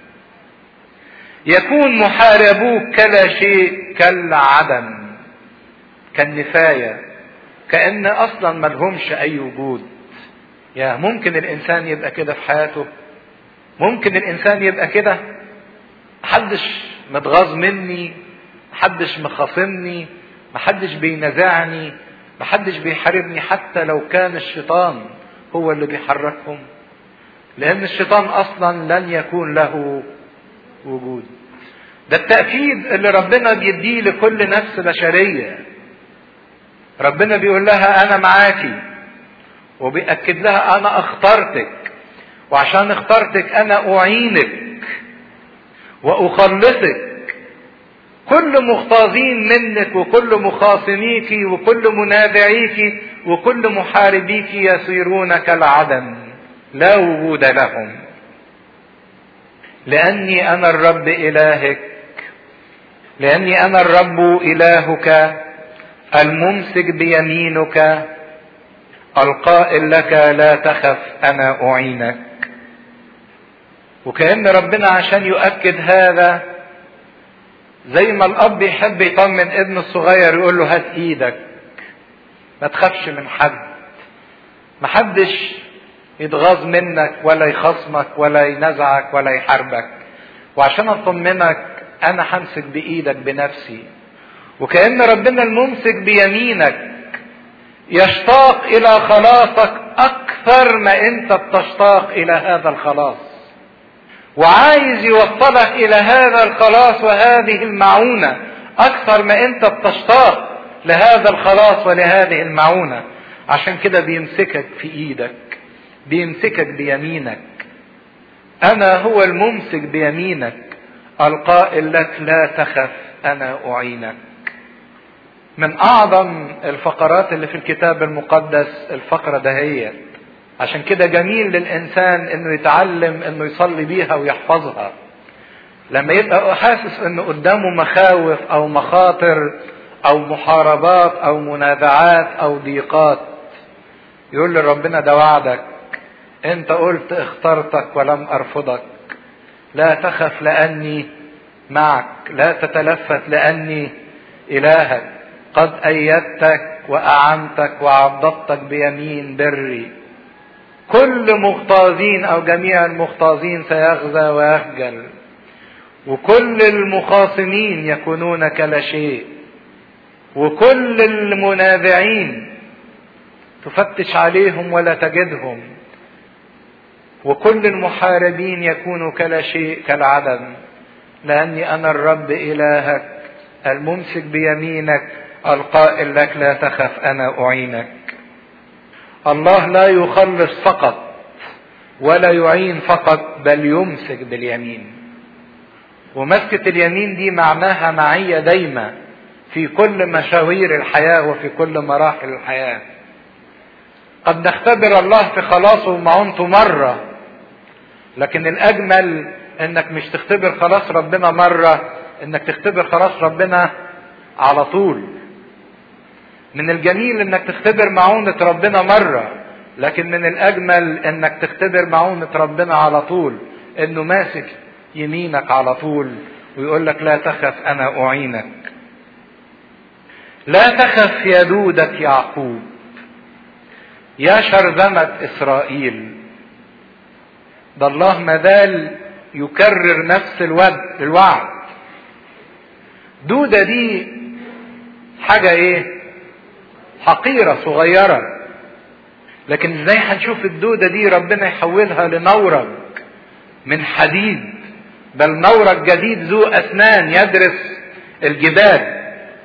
يكون محاربوك كلا شيء كالعدم كالنفاية كأن أصلا ملهمش أي وجود يا ممكن الإنسان يبقى كده في حياته ممكن الإنسان يبقى كده محدش متغاظ مني محدش مخاصمني محدش بينازعني محدش بيحاربني حتى لو كان الشيطان هو اللي بيحركهم لان الشيطان اصلا لن يكون له وجود ده التأكيد اللي ربنا بيديه لكل نفس بشرية ربنا بيقول لها انا معاكي وبيأكد لها انا اخترتك وعشان اخترتك انا اعينك واخلصك كل مختاظين منك وكل مخاصميك وكل منازعيك وكل محاربيك يصيرون كالعدم لا وجود لهم لاني انا الرب الهك لاني انا الرب الهك الممسك بيمينك القائل لك لا تخف انا اعينك وكأن ربنا عشان يؤكد هذا زي ما الاب يحب يطمن ابنه الصغير يقول له هات ايدك ما تخافش من حد محدش يتغاظ منك ولا يخصمك ولا ينزعك ولا يحاربك وعشان اطمنك انا همسك بايدك بنفسي وكأن ربنا الممسك بيمينك يشتاق الى خلاصك اكثر ما انت بتشتاق الى هذا الخلاص وعايز يوصلك الى هذا الخلاص وهذه المعونة اكثر ما انت بتشتاق لهذا الخلاص ولهذه المعونة عشان كده بيمسكك في ايدك بيمسكك بيمينك انا هو الممسك بيمينك القائل لك لا تخف انا اعينك من اعظم الفقرات اللي في الكتاب المقدس الفقرة دهيت عشان كده جميل للانسان انه يتعلم انه يصلي بيها ويحفظها لما يبقى حاسس انه قدامه مخاوف او مخاطر او محاربات او منازعات او ضيقات يقول لربنا ده وعدك انت قلت اخترتك ولم ارفضك لا تخف لاني معك لا تتلفت لاني الهك قد ايدتك واعنتك وعضدتك بيمين بري كل مغتاظين او جميع المغتاظين سيغزى ويخجل وكل المخاصمين يكونون كلا شيء وكل المنازعين تفتش عليهم ولا تجدهم وكل المحاربين يكونوا كلا شيء كالعدم لاني انا الرب الهك الممسك بيمينك القائل لك لا تخف انا اعينك الله لا يخلص فقط ولا يعين فقط بل يمسك باليمين ومسكة اليمين دي معناها معية دايمة في كل مشاوير الحياة وفي كل مراحل الحياة قد نختبر الله في خلاصه ومعونته مرة لكن الأجمل إنك مش تختبر خلاص ربنا مرة إنك تختبر خلاص ربنا على طول من الجميل انك تختبر معونة ربنا مرة لكن من الاجمل انك تختبر معونة ربنا على طول انه ماسك يمينك على طول ويقول لك لا تخف انا اعينك لا تخف يا دودة يعقوب يا شرذمة اسرائيل ده الله مازال يكرر نفس الوعد دودة دي حاجة ايه حقيرة صغيرة لكن ازاي هنشوف الدودة دي ربنا يحولها لنورج من حديد بل نورج جديد ذو اسنان يدرس الجبال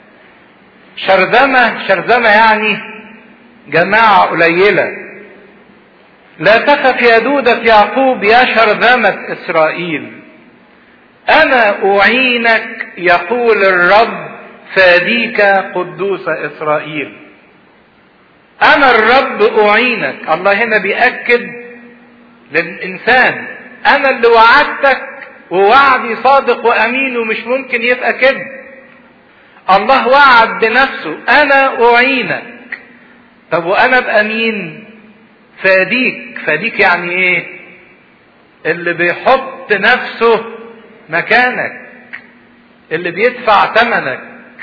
شرذمة شرذمة يعني جماعة قليلة لا تخف يا دودة يعقوب يا شرذمة إسرائيل أنا أعينك يقول الرب فاديك قدوس إسرائيل انا الرب اعينك الله هنا بيأكد للانسان انا اللي وعدتك ووعدي صادق وامين ومش ممكن يبقى كده الله وعد بنفسه انا اعينك طب وانا ابقى مين فاديك فاديك يعني ايه اللي بيحط نفسه مكانك اللي بيدفع ثمنك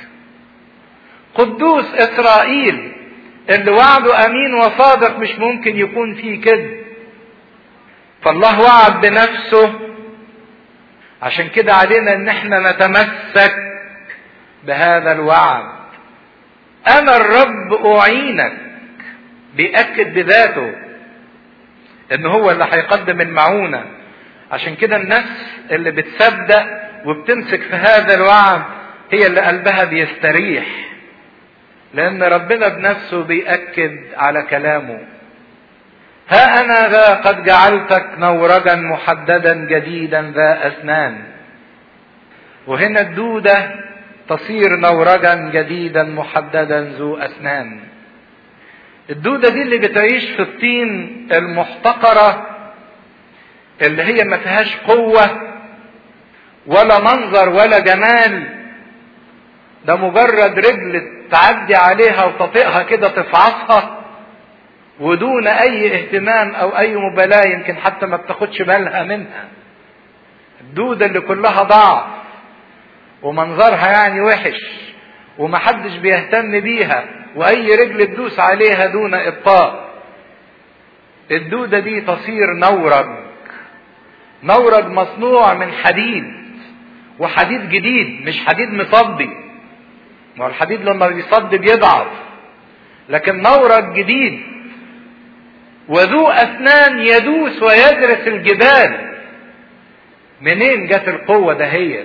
قدوس اسرائيل اللي وعده امين وصادق مش ممكن يكون فيه كذب فالله وعد بنفسه عشان كده علينا ان احنا نتمسك بهذا الوعد انا الرب اعينك بيأكد بذاته ان هو اللي هيقدم المعونة عشان كده الناس اللي بتصدق وبتمسك في هذا الوعد هي اللي قلبها بيستريح لان ربنا بنفسه بيأكد على كلامه ها انا ذا قد جعلتك نورجا محددا جديدا ذا اسنان وهنا الدودة تصير نورجا جديدا محددا ذو اسنان الدودة دي اللي بتعيش في الطين المحتقرة اللي هي ما فيهاش قوة ولا منظر ولا جمال ده مجرد رجل تعدي عليها وتطئها كده تفعصها ودون اي اهتمام او اي مبالاة يمكن حتى ما بتاخدش بالها منها الدودة اللي كلها ضعف ومنظرها يعني وحش ومحدش بيهتم بيها واي رجل تدوس عليها دون ابطاء الدودة دي تصير نورج نورج مصنوع من حديد وحديد جديد مش حديد مصدي ما هو الحديد لما بيصدي بيضعف لكن نورج جديد وذو اسنان يدوس ويدرس الجبال منين جت القوة دهيت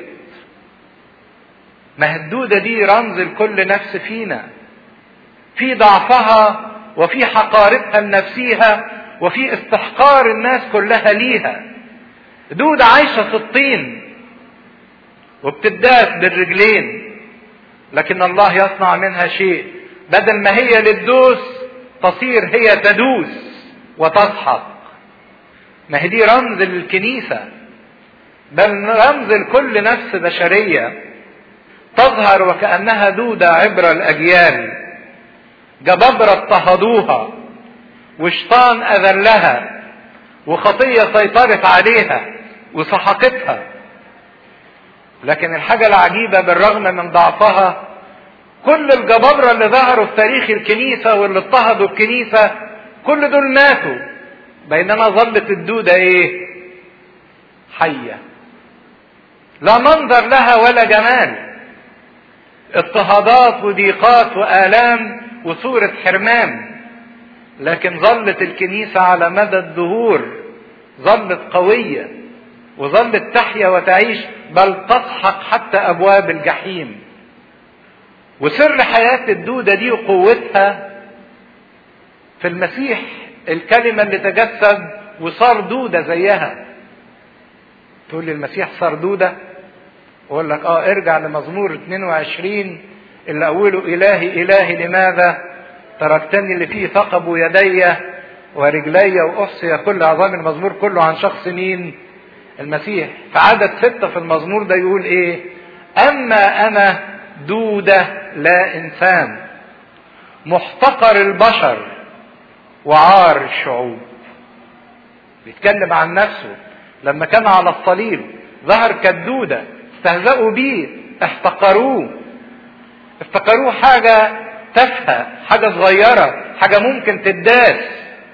مهدودة دي رمز لكل نفس فينا في ضعفها وفي حقارتها لنفسها وفي استحقار الناس كلها ليها دودة عايشة في الطين وبتداس بالرجلين لكن الله يصنع منها شيء بدل ما هي للدوس تصير هي تدوس وتسحق ما هي دي رمز للكنيسة بل رمز لكل نفس بشرية تظهر وكأنها دودة عبر الأجيال جبابرة اضطهدوها وشيطان أذلها وخطية سيطرت عليها وسحقتها لكن الحاجة العجيبة بالرغم من ضعفها كل الجبابرة اللي ظهروا في تاريخ الكنيسة واللي اضطهدوا الكنيسة كل دول ماتوا بينما ظلت الدودة ايه حية لا منظر لها ولا جمال اضطهادات وضيقات والام وصورة حرمان لكن ظلت الكنيسة على مدى الدهور ظلت قوية وظلت تحيا وتعيش بل تسحق حتى ابواب الجحيم وسر حياة الدودة دي وقوتها في المسيح الكلمة اللي تجسد وصار دودة زيها تقول لي المسيح صار دودة اقول لك اه ارجع لمزمور 22 اللي اقوله الهي الهي لماذا تركتني اللي فيه ثقب يدي ورجلي واحصي كل عظام المزمور كله عن شخص مين المسيح في عدد ستة في المزمور ده يقول ايه اما انا دودة لا انسان محتقر البشر وعار الشعوب بيتكلم عن نفسه لما كان على الصليب ظهر كالدودة استهزأوا بيه احتقروه افتكروه حاجة تافهة حاجة صغيرة حاجة ممكن تداس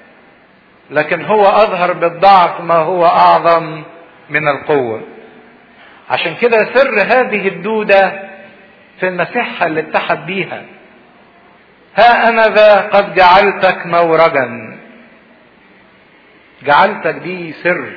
لكن هو أظهر بالضعف ما هو أعظم من القوة عشان كده سر هذه الدودة في المسيحة اللي اتحد بيها ها أنا ذا قد جعلتك مورجا جعلتك دي سر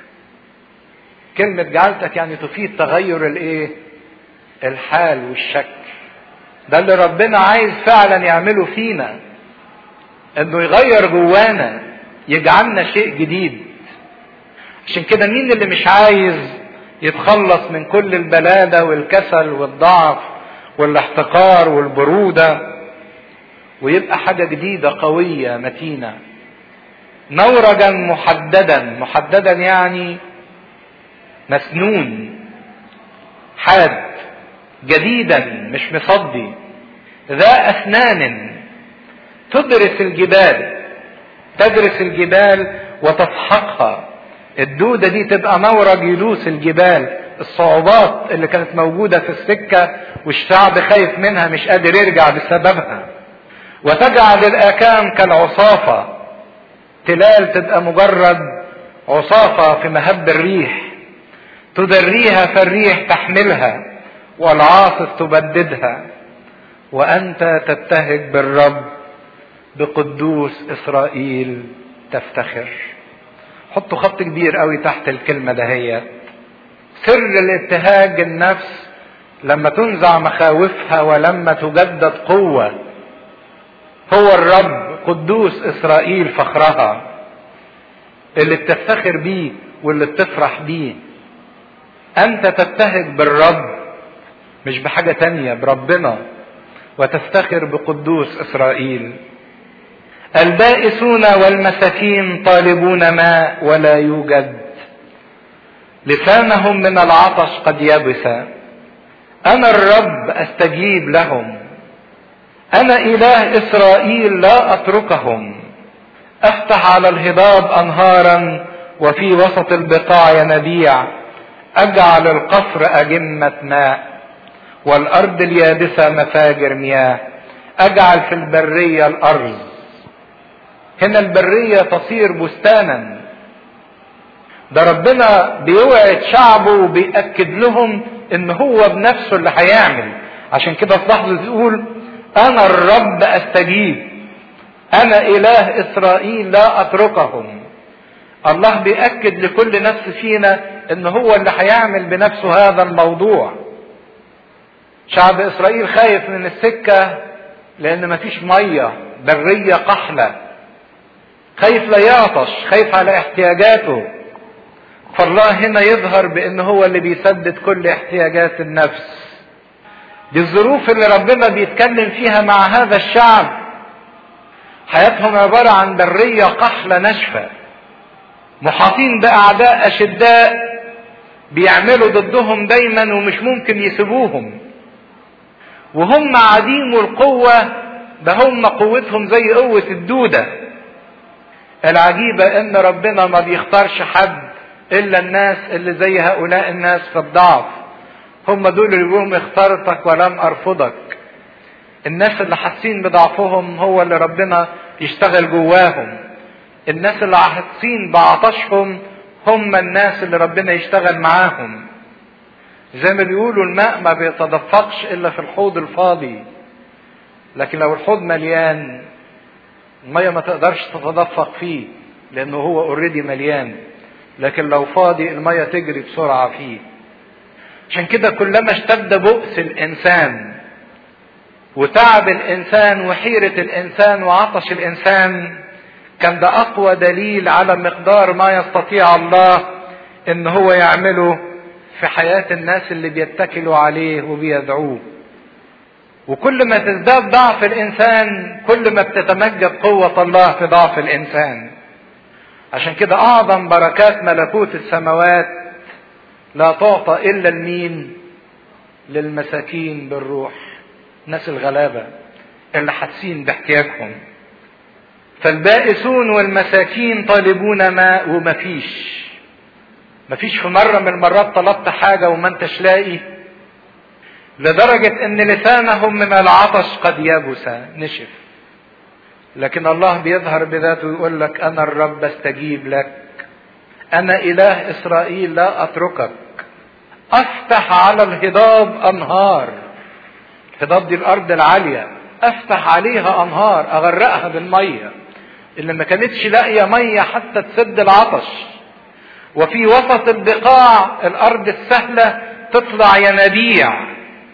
كلمة جعلتك يعني تفيد تغير الايه الحال والشكل ده اللي ربنا عايز فعلا يعمله فينا انه يغير جوانا يجعلنا شيء جديد عشان كده مين اللي مش عايز يتخلص من كل البلادة والكسل والضعف والاحتقار والبرودة ويبقى حاجة جديدة قوية متينة نورجا محددا محددا يعني مسنون حاد جديدا مش مصدي ذا اسنان تدرس الجبال تدرس الجبال وتسحقها الدودة دي تبقى مورج يدوس الجبال الصعوبات اللي كانت موجودة في السكة والشعب خايف منها مش قادر يرجع بسببها وتجعل الآكام كالعصافة تلال تبقى مجرد عصافة في مهب الريح تدريها فالريح تحملها والعاصف تبددها وانت تبتهج بالرب بقدوس اسرائيل تفتخر حطوا خط كبير قوي تحت الكلمة دهيت سر الابتهاج النفس لما تنزع مخاوفها ولما تجدد قوة هو الرب قدوس اسرائيل فخرها اللي بتفتخر بيه واللي بتفرح بيه انت تبتهج بالرب مش بحاجة تانية بربنا وتفتخر بقدوس اسرائيل البائسون والمساكين طالبون ماء ولا يوجد لسانهم من العطش قد يبس انا الرب استجيب لهم انا اله اسرائيل لا اتركهم افتح على الهضاب انهارا وفي وسط البقاع ينابيع اجعل القفر اجمه ماء والارض اليابسه مفاجر مياه اجعل في البريه الارض هنا البريه تصير بستانا ده ربنا بيوعد شعبه وبيأكد لهم ان هو بنفسه اللي هيعمل عشان كده في لحظه يقول انا الرب استجيب انا اله اسرائيل لا اتركهم الله بيأكد لكل نفس فينا ان هو اللي هيعمل بنفسه هذا الموضوع شعب اسرائيل خايف من السكة لان مفيش مية برية قحلة خايف لا يعطش خايف على احتياجاته فالله هنا يظهر بان هو اللي بيسدد كل احتياجات النفس دي الظروف اللي ربنا بيتكلم فيها مع هذا الشعب حياتهم عبارة عن برية قحلة ناشفة محاطين بأعداء أشداء بيعملوا ضدهم دايما ومش ممكن يسيبوهم وهم عديم القوة ده هم قوتهم زي قوة الدودة العجيبة ان ربنا ما بيختارش حد الا الناس اللي زي هؤلاء الناس في الضعف هم دول اللي بيقولوا اخترتك ولم ارفضك الناس اللي حاسين بضعفهم هو اللي ربنا يشتغل جواهم الناس اللي حاسين بعطشهم هم الناس اللي ربنا يشتغل معاهم زي ما بيقولوا الماء ما بيتدفقش الا في الحوض الفاضي لكن لو الحوض مليان الميه ما تقدرش تتدفق فيه لانه هو اوريدي مليان لكن لو فاضي الميه تجري بسرعه فيه عشان كده كلما اشتد بؤس الانسان وتعب الانسان وحيره الانسان وعطش الانسان كان ده اقوى دليل على مقدار ما يستطيع الله ان هو يعمله في حياه الناس اللي بيتكلوا عليه وبيدعوه وكل ما تزداد ضعف الانسان كل ما بتتمجد قوه الله في ضعف الانسان عشان كده اعظم بركات ملكوت السماوات لا تعطى الا لمين للمساكين بالروح الناس الغلابه اللي حاسين باحتياجهم فالبائسون والمساكين طالبون ماء ومفيش مفيش في مرة من المرات طلبت حاجة وما انتش لاقي لدرجة ان لسانهم من العطش قد يبس نشف لكن الله بيظهر بذاته ويقول لك انا الرب استجيب لك انا اله اسرائيل لا اتركك افتح على الهضاب انهار الهضاب دي الارض العالية افتح عليها انهار اغرقها بالميه اللي ما كانتش لاقيه ميه حتى تسد العطش وفي وسط البقاع الارض السهله تطلع ينابيع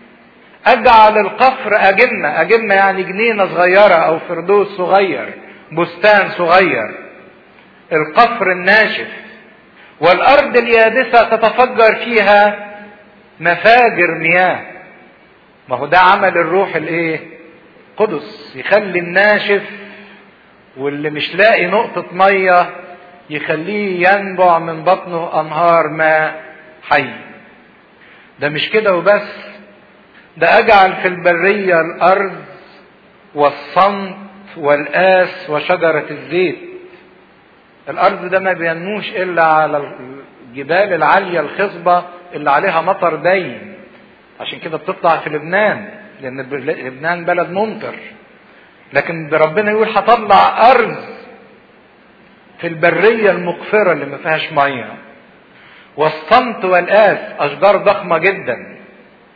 اجعل القفر اجنه اجنه يعني جنينه صغيره او فردوس صغير بستان صغير القفر الناشف والارض اليابسه تتفجر فيها مفاجر مياه ما هو ده عمل الروح الايه قدس يخلي الناشف واللي مش لاقي نقطة مية يخليه ينبع من بطنه أنهار ماء حي ده مش كده وبس ده أجعل في البرية الأرض والصمت والآس وشجرة الزيت الأرض ده ما بينموش إلا على الجبال العالية الخصبة اللي عليها مطر دايم عشان كده بتطلع في لبنان لأن لبنان بلد ممطر لكن ربنا يقول هطلع ارض في البرية المقفرة اللي ما فيهاش مية والصمت والآس أشجار ضخمة جدا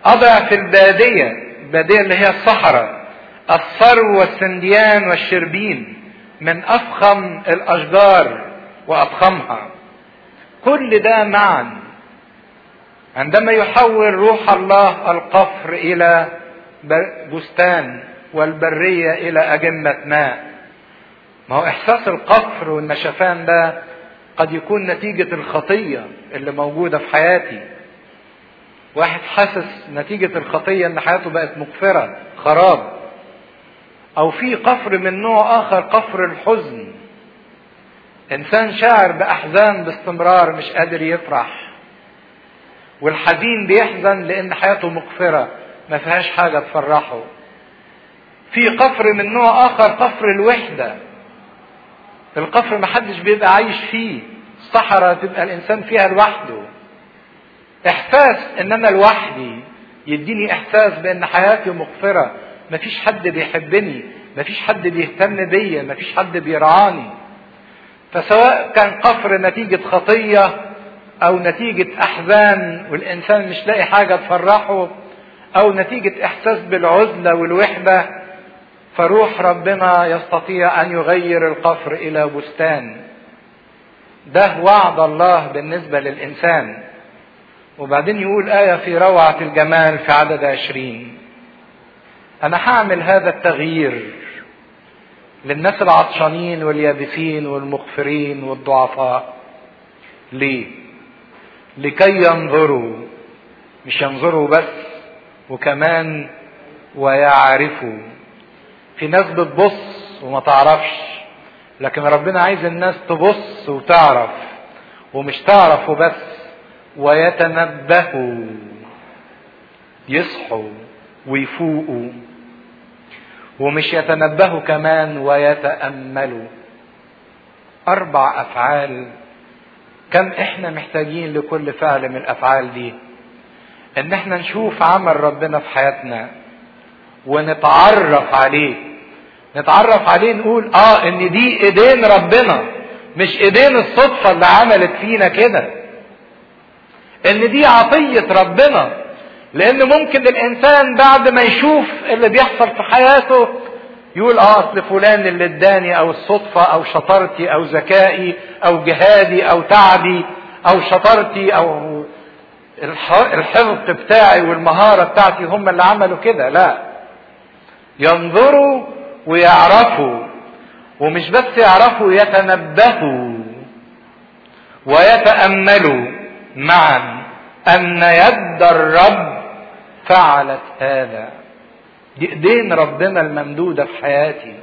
أضع في البادية البادية اللي هي الصحراء الثرو والسنديان والشربين من أفخم الأشجار وأضخمها كل ده معا عندما يحول روح الله القفر إلى بستان والبرية إلى أجمة ماء ما هو إحساس القفر والنشفان ده قد يكون نتيجة الخطية اللي موجودة في حياتي واحد حاسس نتيجة الخطية ان حياته بقت مقفرة خراب او في قفر من نوع اخر قفر الحزن انسان شاعر باحزان باستمرار مش قادر يفرح والحزين بيحزن لان حياته مقفرة ما فيهاش حاجة تفرحه في قفر من نوع اخر قفر الوحدة القفر محدش بيبقى عايش فيه الصحراء تبقى الانسان فيها لوحده احساس ان انا لوحدي يديني احساس بان حياتي مقفرة مفيش حد بيحبني مفيش حد بيهتم بيا مفيش حد بيرعاني فسواء كان قفر نتيجة خطية او نتيجة احزان والانسان مش لاقي حاجة تفرحه او نتيجة احساس بالعزلة والوحدة فروح ربنا يستطيع ان يغير القفر الى بستان ده وعد الله بالنسبة للانسان وبعدين يقول آية في روعة الجمال في عدد عشرين أنا هعمل هذا التغيير للناس العطشانين واليابسين والمغفرين والضعفاء ليه؟ لكي ينظروا مش ينظروا بس وكمان ويعرفوا في ناس بتبص وما تعرفش لكن ربنا عايز الناس تبص وتعرف ومش تعرف وبس ويتنبهوا يصحوا ويفوقوا ومش يتنبهوا كمان ويتأملوا أربع أفعال كم إحنا محتاجين لكل فعل من الأفعال دي إن إحنا نشوف عمل ربنا في حياتنا ونتعرف عليه نتعرف عليه نقول آه إن دي إيدين ربنا مش إيدين الصدفة اللي عملت فينا كده ان دي عطية ربنا لان ممكن الانسان بعد ما يشوف اللي بيحصل في حياته يقول اه اصل فلان اللي اداني او الصدفة او شطارتي او ذكائي او جهادي او تعبي او شطارتي او الحفظ بتاعي والمهارة بتاعتي هم اللي عملوا كده لا ينظروا ويعرفوا ومش بس يعرفوا يتنبهوا ويتأملوا معا ان يد الرب فعلت هذا دي ايدين ربنا الممدودة في حياتي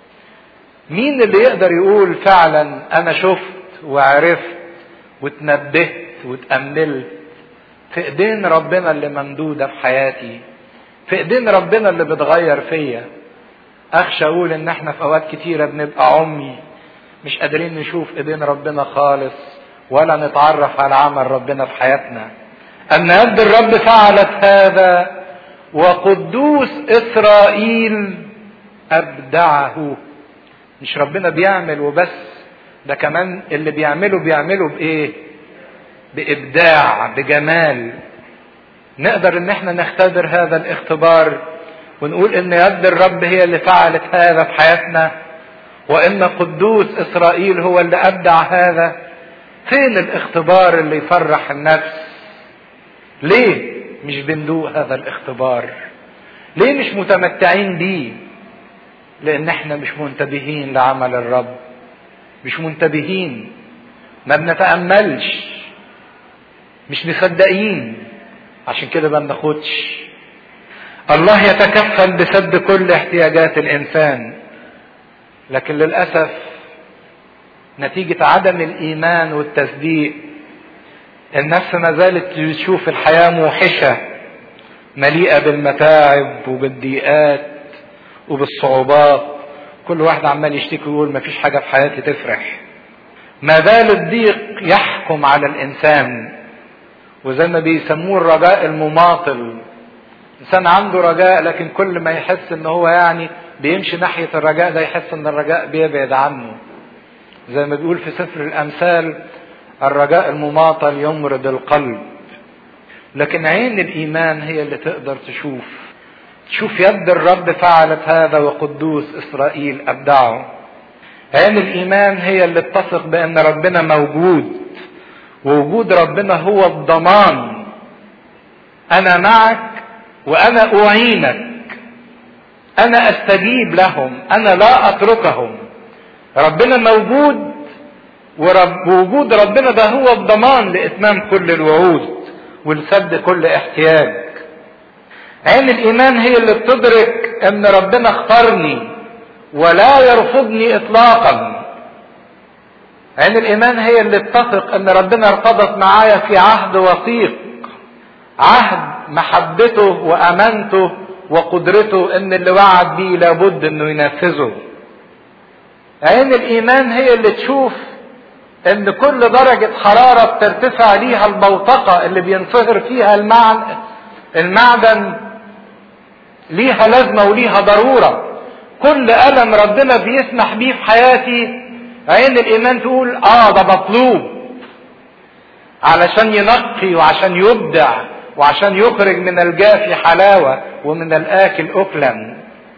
مين اللي يقدر يقول فعلا انا شفت وعرفت واتنبهت واتأملت في ايدين ربنا اللي ممدودة في حياتي في ايدين ربنا اللي بتغير فيا اخشى اقول ان احنا في اوقات كتيرة بنبقى عمي مش قادرين نشوف ايدين ربنا خالص ولا نتعرف على عمل ربنا في حياتنا ان يد الرب فعلت هذا وقدوس اسرائيل ابدعه مش ربنا بيعمل وبس ده كمان اللي بيعمله بيعمله بايه بابداع بجمال نقدر ان احنا نختبر هذا الاختبار ونقول ان يد الرب هي اللي فعلت هذا في حياتنا وان قدوس اسرائيل هو اللي ابدع هذا فين الاختبار اللي يفرح النفس ليه مش بندوق هذا الاختبار ليه مش متمتعين بيه لان احنا مش منتبهين لعمل الرب مش منتبهين ما بنتأملش مش مصدقين عشان كده ما بناخدش الله يتكفل بسد كل احتياجات الانسان لكن للاسف نتيجة عدم الإيمان والتصديق النفس ما زالت تشوف الحياة موحشة مليئة بالمتاعب وبالضيقات وبالصعوبات كل واحد عمال يشتكي ويقول مفيش حاجة في حياتي تفرح ما زال الضيق يحكم على الإنسان وزي ما بيسموه الرجاء المماطل إنسان عنده رجاء لكن كل ما يحس إن هو يعني بيمشي ناحية الرجاء ده يحس إن الرجاء بيبعد عنه زي ما بيقول في سفر الامثال الرجاء المماطل يمرض القلب لكن عين الايمان هي اللي تقدر تشوف تشوف يد الرب فعلت هذا وقدوس اسرائيل ابدعه عين الايمان هي اللي تثق بان ربنا موجود ووجود ربنا هو الضمان انا معك وانا اعينك انا استجيب لهم انا لا اتركهم ربنا موجود ورب ووجود ربنا ده هو الضمان لاتمام كل الوعود ولسد كل احتياج عين الايمان هي اللي بتدرك ان ربنا اختارني ولا يرفضني اطلاقا عين الايمان هي اللي تثق ان ربنا ارتبط معايا في عهد وثيق عهد محبته وامانته وقدرته ان اللي وعد بيه لابد انه ينفذه عين الايمان هي اللي تشوف ان كل درجة حرارة بترتفع ليها البوتقة اللي بينصهر فيها المعدن المعدن ليها لازمة وليها ضرورة كل ألم ربنا بيسمح بيه في حياتي عين الإيمان تقول آه ده مطلوب علشان ينقي وعشان يبدع وعشان يخرج من الجافي حلاوة ومن الآكل أكلا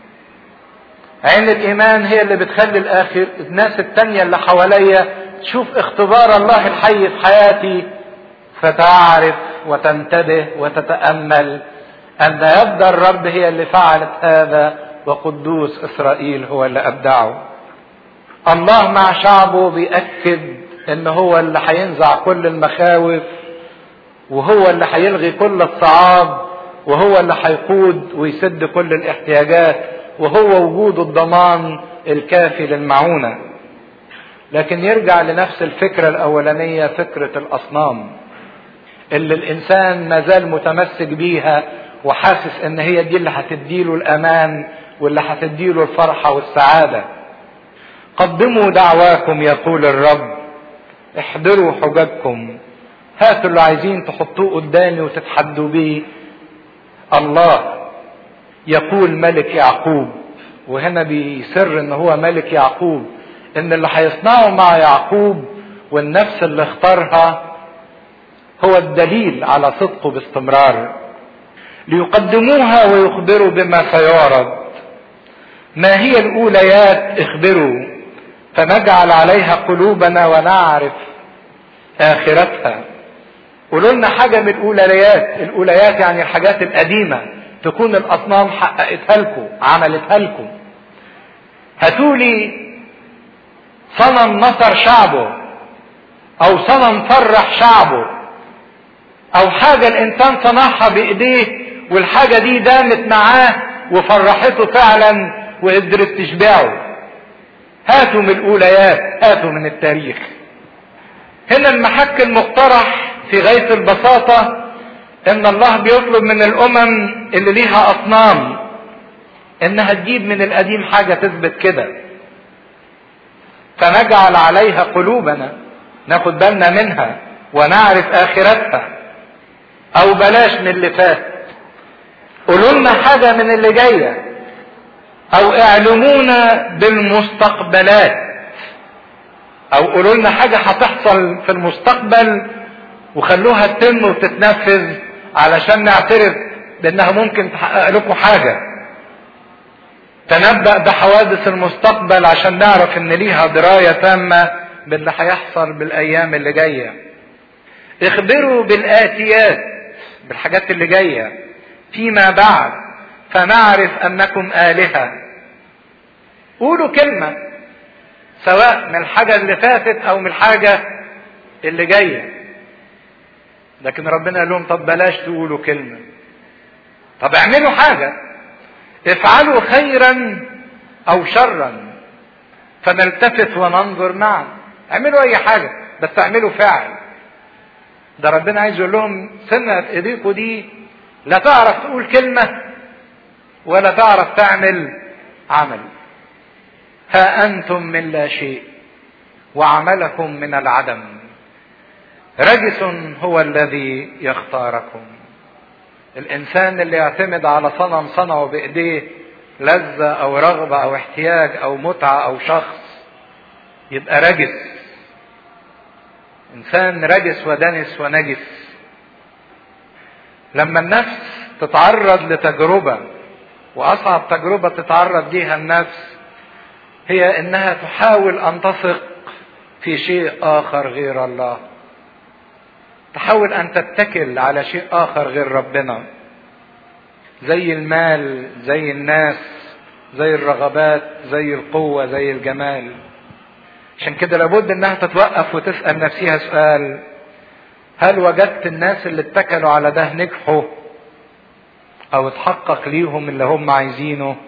عين الإيمان هي اللي بتخلي الآخر الناس التانية اللي حواليا تشوف اختبار الله الحي في حياتي فتعرف وتنتبه وتتأمل أن يد الرب هي اللي فعلت هذا وقدوس إسرائيل هو اللي أبدعه الله مع شعبه بيأكد ان هو اللي هينزع كل المخاوف وهو اللي هيلغي كل الصعاب وهو اللي هيقود ويسد كل الاحتياجات وهو وجود الضمان الكافي للمعونة لكن يرجع لنفس الفكرة الأولانية فكرة الأصنام اللي الإنسان مازال متمسك بيها وحاسس إن هي دي اللي هتديله الأمان واللي هتديله الفرحة والسعادة قدموا دعواكم يقول الرب احضروا حججكم هاتوا اللي عايزين تحطوه قدامي وتتحدوا بيه الله يقول ملك يعقوب وهنا بيسر ان هو ملك يعقوب ان اللي هيصنعه مع يعقوب والنفس اللي اختارها هو الدليل على صدقه باستمرار ليقدموها ويخبروا بما سيعرض ما هي الاوليات اخبروا فنجعل عليها قلوبنا ونعرف اخرتها قولوا لنا حاجه من الاوليات الاوليات يعني الحاجات القديمه تكون الاصنام حققتها لكم عملتها لكم هاتولي صنم نصر شعبه او صنم فرح شعبه او حاجة الانسان صنعها بايديه والحاجة دي دامت معاه وفرحته فعلا وقدرت تشبعه هاتوا من الاوليات هاتوا من التاريخ هنا المحك المقترح في غاية البساطة ان الله بيطلب من الامم اللي ليها اصنام انها تجيب من القديم حاجة تثبت كده فنجعل عليها قلوبنا ناخد بالنا منها ونعرف اخرتها او بلاش من اللي فات قولوا لنا حاجة من اللي جاية او اعلمونا بالمستقبلات او قولوا لنا حاجة هتحصل في المستقبل وخلوها تتم وتتنفذ علشان نعترف بانها ممكن تحقق لكم حاجة تنبأ بحوادث المستقبل عشان نعرف ان ليها دراية تامة باللي هيحصل بالايام اللي جاية اخبروا بالاتيات بالحاجات اللي جاية فيما بعد فنعرف انكم الهة قولوا كلمة سواء من الحاجة اللي فاتت او من الحاجة اللي جايه لكن ربنا قال لهم طب بلاش تقولوا كلمة طب اعملوا حاجة افعلوا خيرا او شرا فنلتفت وننظر معا اعملوا اي حاجة بس اعملوا فعل ده ربنا عايز يقول لهم سنة في ايديكم دي لا تعرف تقول كلمة ولا تعرف تعمل عمل ها انتم من لا شيء وعملكم من العدم رجس هو الذي يختاركم الانسان اللي يعتمد على صنم صنعه بايديه لذة او رغبة او احتياج او متعة او شخص يبقى رجس انسان رجس ودنس ونجس لما النفس تتعرض لتجربة وأصعب تجربة تتعرض ليها النفس هي إنها تحاول أن تثق في شيء آخر غير الله تحاول أن تتكل على شيء آخر غير ربنا زي المال زي الناس زي الرغبات زي القوة زي الجمال عشان كده لابد انها تتوقف وتسأل نفسها سؤال هل وجدت الناس اللي اتكلوا على ده نجحوا او اتحقق ليهم اللي هم عايزينه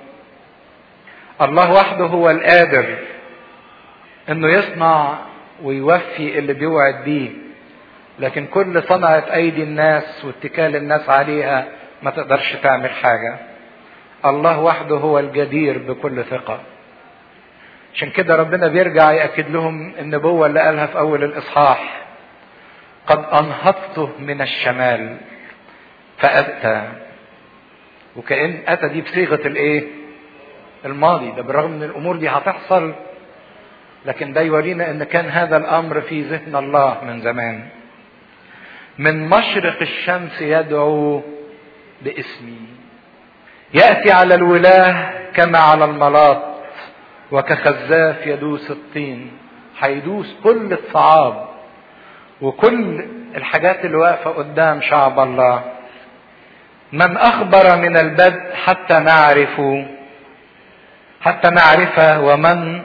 الله وحده هو القادر انه يصنع ويوفي اللي بيوعد بيه لكن كل صنعة ايدي الناس واتكال الناس عليها ما تقدرش تعمل حاجة الله وحده هو الجدير بكل ثقة عشان كده ربنا بيرجع يأكد لهم النبوة اللي قالها في أول الإصحاح قد أنهضته من الشمال فأتى وكأن أتى دي بصيغة الإيه؟ الماضي ده بالرغم من الأمور دي هتحصل لكن ده يورينا إن كان هذا الأمر في ذهن الله من زمان من مشرق الشمس يدعو باسمي يأتي على الولاة كما على الملاط وكخزاف يدوس الطين هيدوس كل الصعاب وكل الحاجات اللي واقفة قدام شعب الله من أخبر من البدء حتى نعرف حتى نعرفه ومن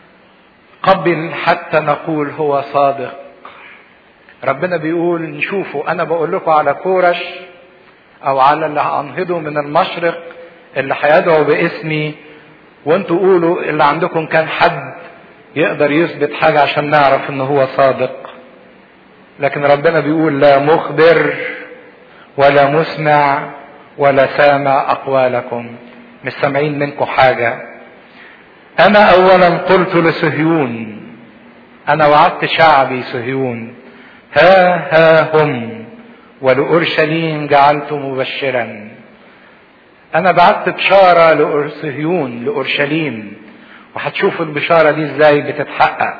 قبل حتى نقول هو صادق ربنا بيقول نشوفه أنا بقول لكم على كورش أو على اللي هأنهضه من المشرق اللي هيدعو باسمي وانتوا قولوا اللي عندكم كان حد يقدر يثبت حاجة عشان نعرف ان هو صادق لكن ربنا بيقول لا مخبر ولا مسمع ولا سامع اقوالكم مش سامعين منكم حاجة انا اولا قلت لصهيون انا وعدت شعبي صهيون ها ها هم ولأورشليم جعلت مبشرا انا بعت بشارة لأرسهيون لأورشليم وهتشوفوا البشارة دي ازاي بتتحقق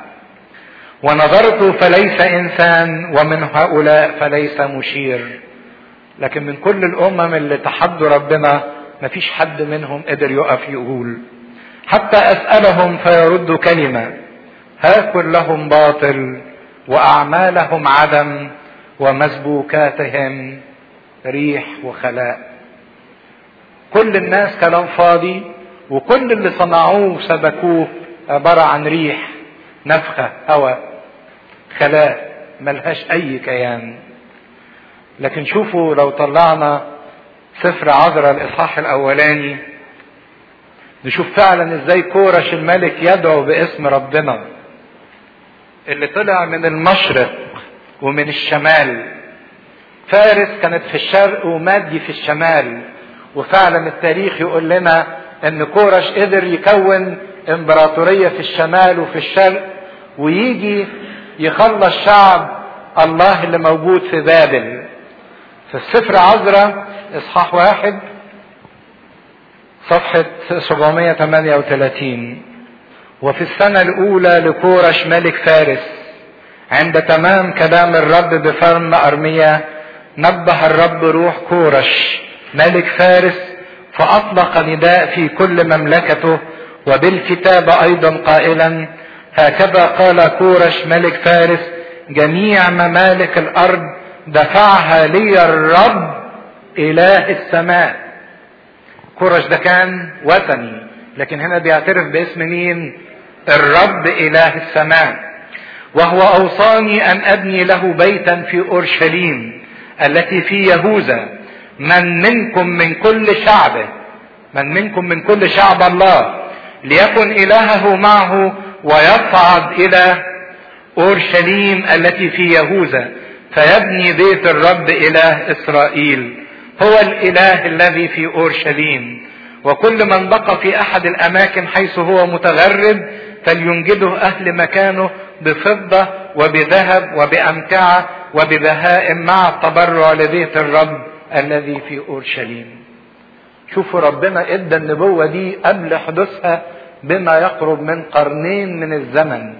ونظرت فليس انسان ومن هؤلاء فليس مشير لكن من كل الامم اللي تحدوا ربنا مفيش حد منهم قدر يقف يقول حتى اسألهم فيردوا كلمة هاكل لهم باطل واعمالهم عدم ومسبوكاتهم ريح وخلاء كل الناس كلام فاضي وكل اللي صنعوه وسبكوه عبارة عن ريح نفخة هواء خلاء ملهاش أي كيان لكن شوفوا لو طلعنا سفر عذراء الإصحاح الأولاني نشوف فعلا ازاي كورش الملك يدعو باسم ربنا اللي طلع من المشرق ومن الشمال فارس كانت في الشرق ومادي في الشمال وفعلا التاريخ يقول لنا ان كورش قدر يكون امبراطورية في الشمال وفي الشرق ويجي يخلص شعب الله اللي موجود في بابل في السفر عذراء اصحاح واحد صفحة 738 وفي السنة الأولى لكورش ملك فارس عند تمام كلام الرب بفرم أرمية نبه الرب روح كورش ملك فارس فأطلق نداء في كل مملكته وبالكتاب أيضا قائلا هكذا قال كورش ملك فارس جميع ممالك الأرض دفعها لي الرب إله السماء كورش ده كان وثني لكن هنا بيعترف باسم مين الرب إله السماء وهو أوصاني أن أبني له بيتا في أورشليم التي في يهوذا من منكم من كل شعبه من منكم من كل شعب الله ليكن إلهه معه ويصعد إلى أورشليم التي في يهوذا فيبني بيت الرب إله إسرائيل هو الإله الذي في أورشليم وكل من بقى في أحد الأماكن حيث هو متغرب فلينجده أهل مكانه بفضة وبذهب وبأمتعة وببهائم مع التبرع لبيت الرب الذي في أورشليم شوفوا ربنا ادى النبوة دي قبل حدوثها بما يقرب من قرنين من الزمن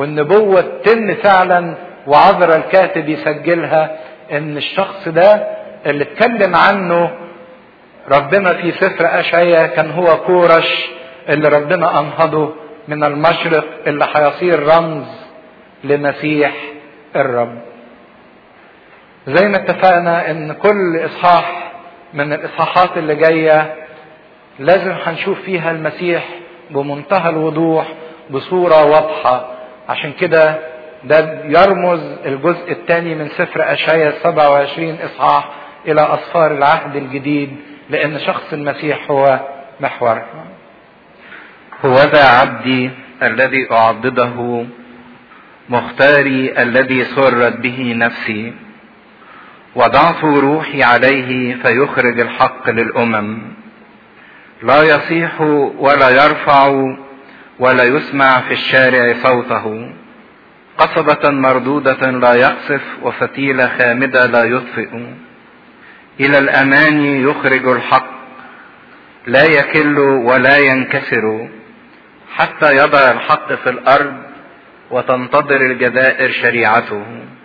والنبوة تتم فعلا وعذر الكاتب يسجلها ان الشخص ده اللي اتكلم عنه ربنا في سفر اشعيا كان هو كورش اللي ربنا انهضه من المشرق اللي هيصير رمز لمسيح الرب زي ما اتفقنا ان كل اصحاح من الاصحاحات اللي جايه لازم هنشوف فيها المسيح بمنتهى الوضوح بصوره واضحه عشان كده ده يرمز الجزء الثاني من سفر اشعياء 27 اصحاح الى اصفار العهد الجديد لان شخص المسيح هو محورها هوذا عبدي الذي أعضده مختاري الذي سرت به نفسي وضعت روحي عليه فيخرج الحق للأمم لا يصيح ولا يرفع ولا يسمع في الشارع صوته قصبة مردودة لا يقصف وفتيلة خامدة لا يطفئ إلى الأمان يخرج الحق لا يكل ولا ينكسر حتى يضع الحق في الارض وتنتظر الجزائر شريعته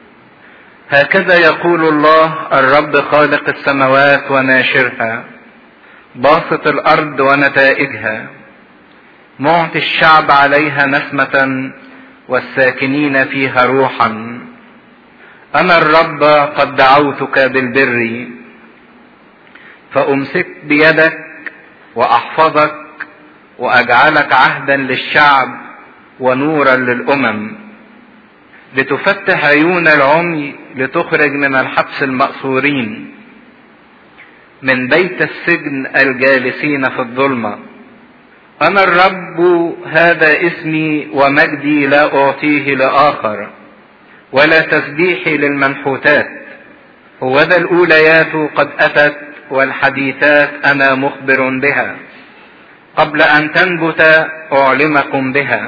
هكذا يقول الله الرب خالق السماوات وناشرها باسط الارض ونتائجها معطي الشعب عليها نسمه والساكنين فيها روحا انا الرب قد دعوتك بالبر فامسك بيدك واحفظك واجعلك عهدا للشعب ونورا للامم لتفتح عيون العمي لتخرج من الحبس المأسورين من بيت السجن الجالسين في الظلمة أنا الرب هذا اسمي ومجدي لا أعطيه لآخر ولا تسبيحي للمنحوتات هوذا الأوليات قد أتت والحديثات أنا مخبر بها قبل أن تنبت أعلمكم بها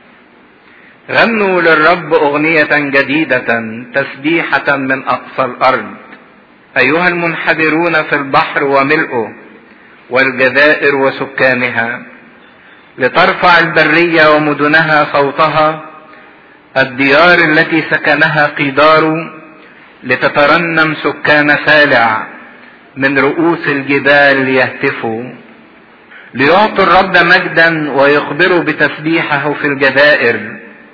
غنوا للرب أغنية جديدة تسبيحة من أقصى الأرض أيها المنحدرون في البحر وملئه والجزائر وسكانها لترفع البرية ومدنها صوتها الديار التي سكنها قيدار لتترنم سكان سالع من رؤوس الجبال يهتفوا ليعطوا الرب مجدا ويخبروا بتسبيحه في الجزائر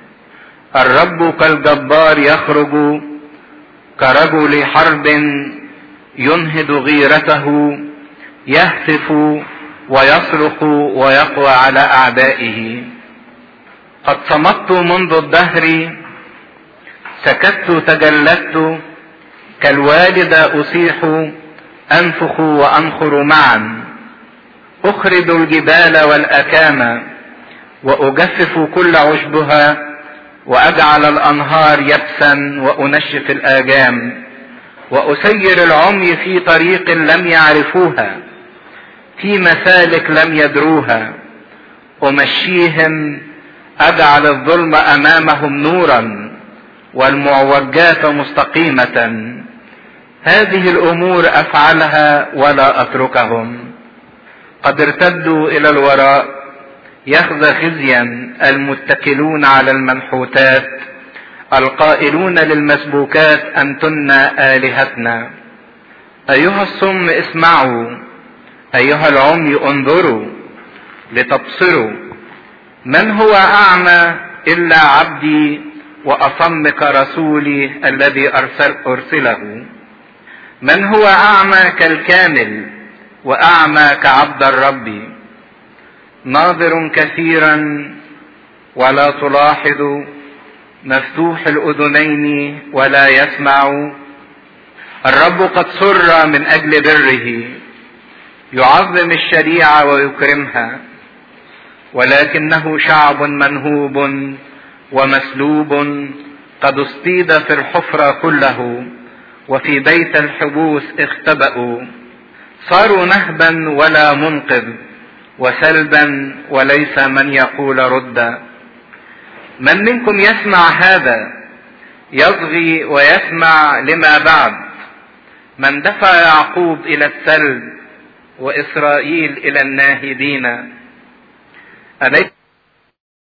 الرب كالجبار يخرج كرجل حرب ينهض غيرته يهتف ويصرخ ويقوى على اعدائه قد صمت منذ الدهر سكت تجلدت كالوالدة أصيح أنفخ وأنخر معا أخرج الجبال والأكام وأجفف كل عشبها وأجعل الأنهار يبسا وأنشف الآجام وأسير العمي في طريق لم يعرفوها في مسالك لم يدروها أمشيهم أجعل الظلم أمامهم نورا والمعوجات مستقيمة هذه الأمور أفعلها ولا أتركهم قد ارتدوا إلى الوراء يخزى خزيا المتكلون على المنحوتات القائلون للمسبوكات أنتن آلهتنا أيها الصم اسمعوا أيها العمي انظروا لتبصروا من هو أعمى إلا عبدي وأصم كرسولي الذي أرسل أرسله من هو أعمى كالكامل وأعمى كعبد الرب ناظر كثيرا ولا تلاحظ مفتوح الأذنين ولا يسمع الرب قد سر من أجل بره يعظم الشريعة ويكرمها ولكنه شعب منهوب ومسلوب قد اصطيد في الحفرة كله وفي بيت الحبوس اختبأوا صاروا نهبا ولا منقذ وسلبا وليس من يقول رد من منكم يسمع هذا يصغي ويسمع لما بعد من دفع يعقوب الى السلب واسرائيل الى الناهبين أليس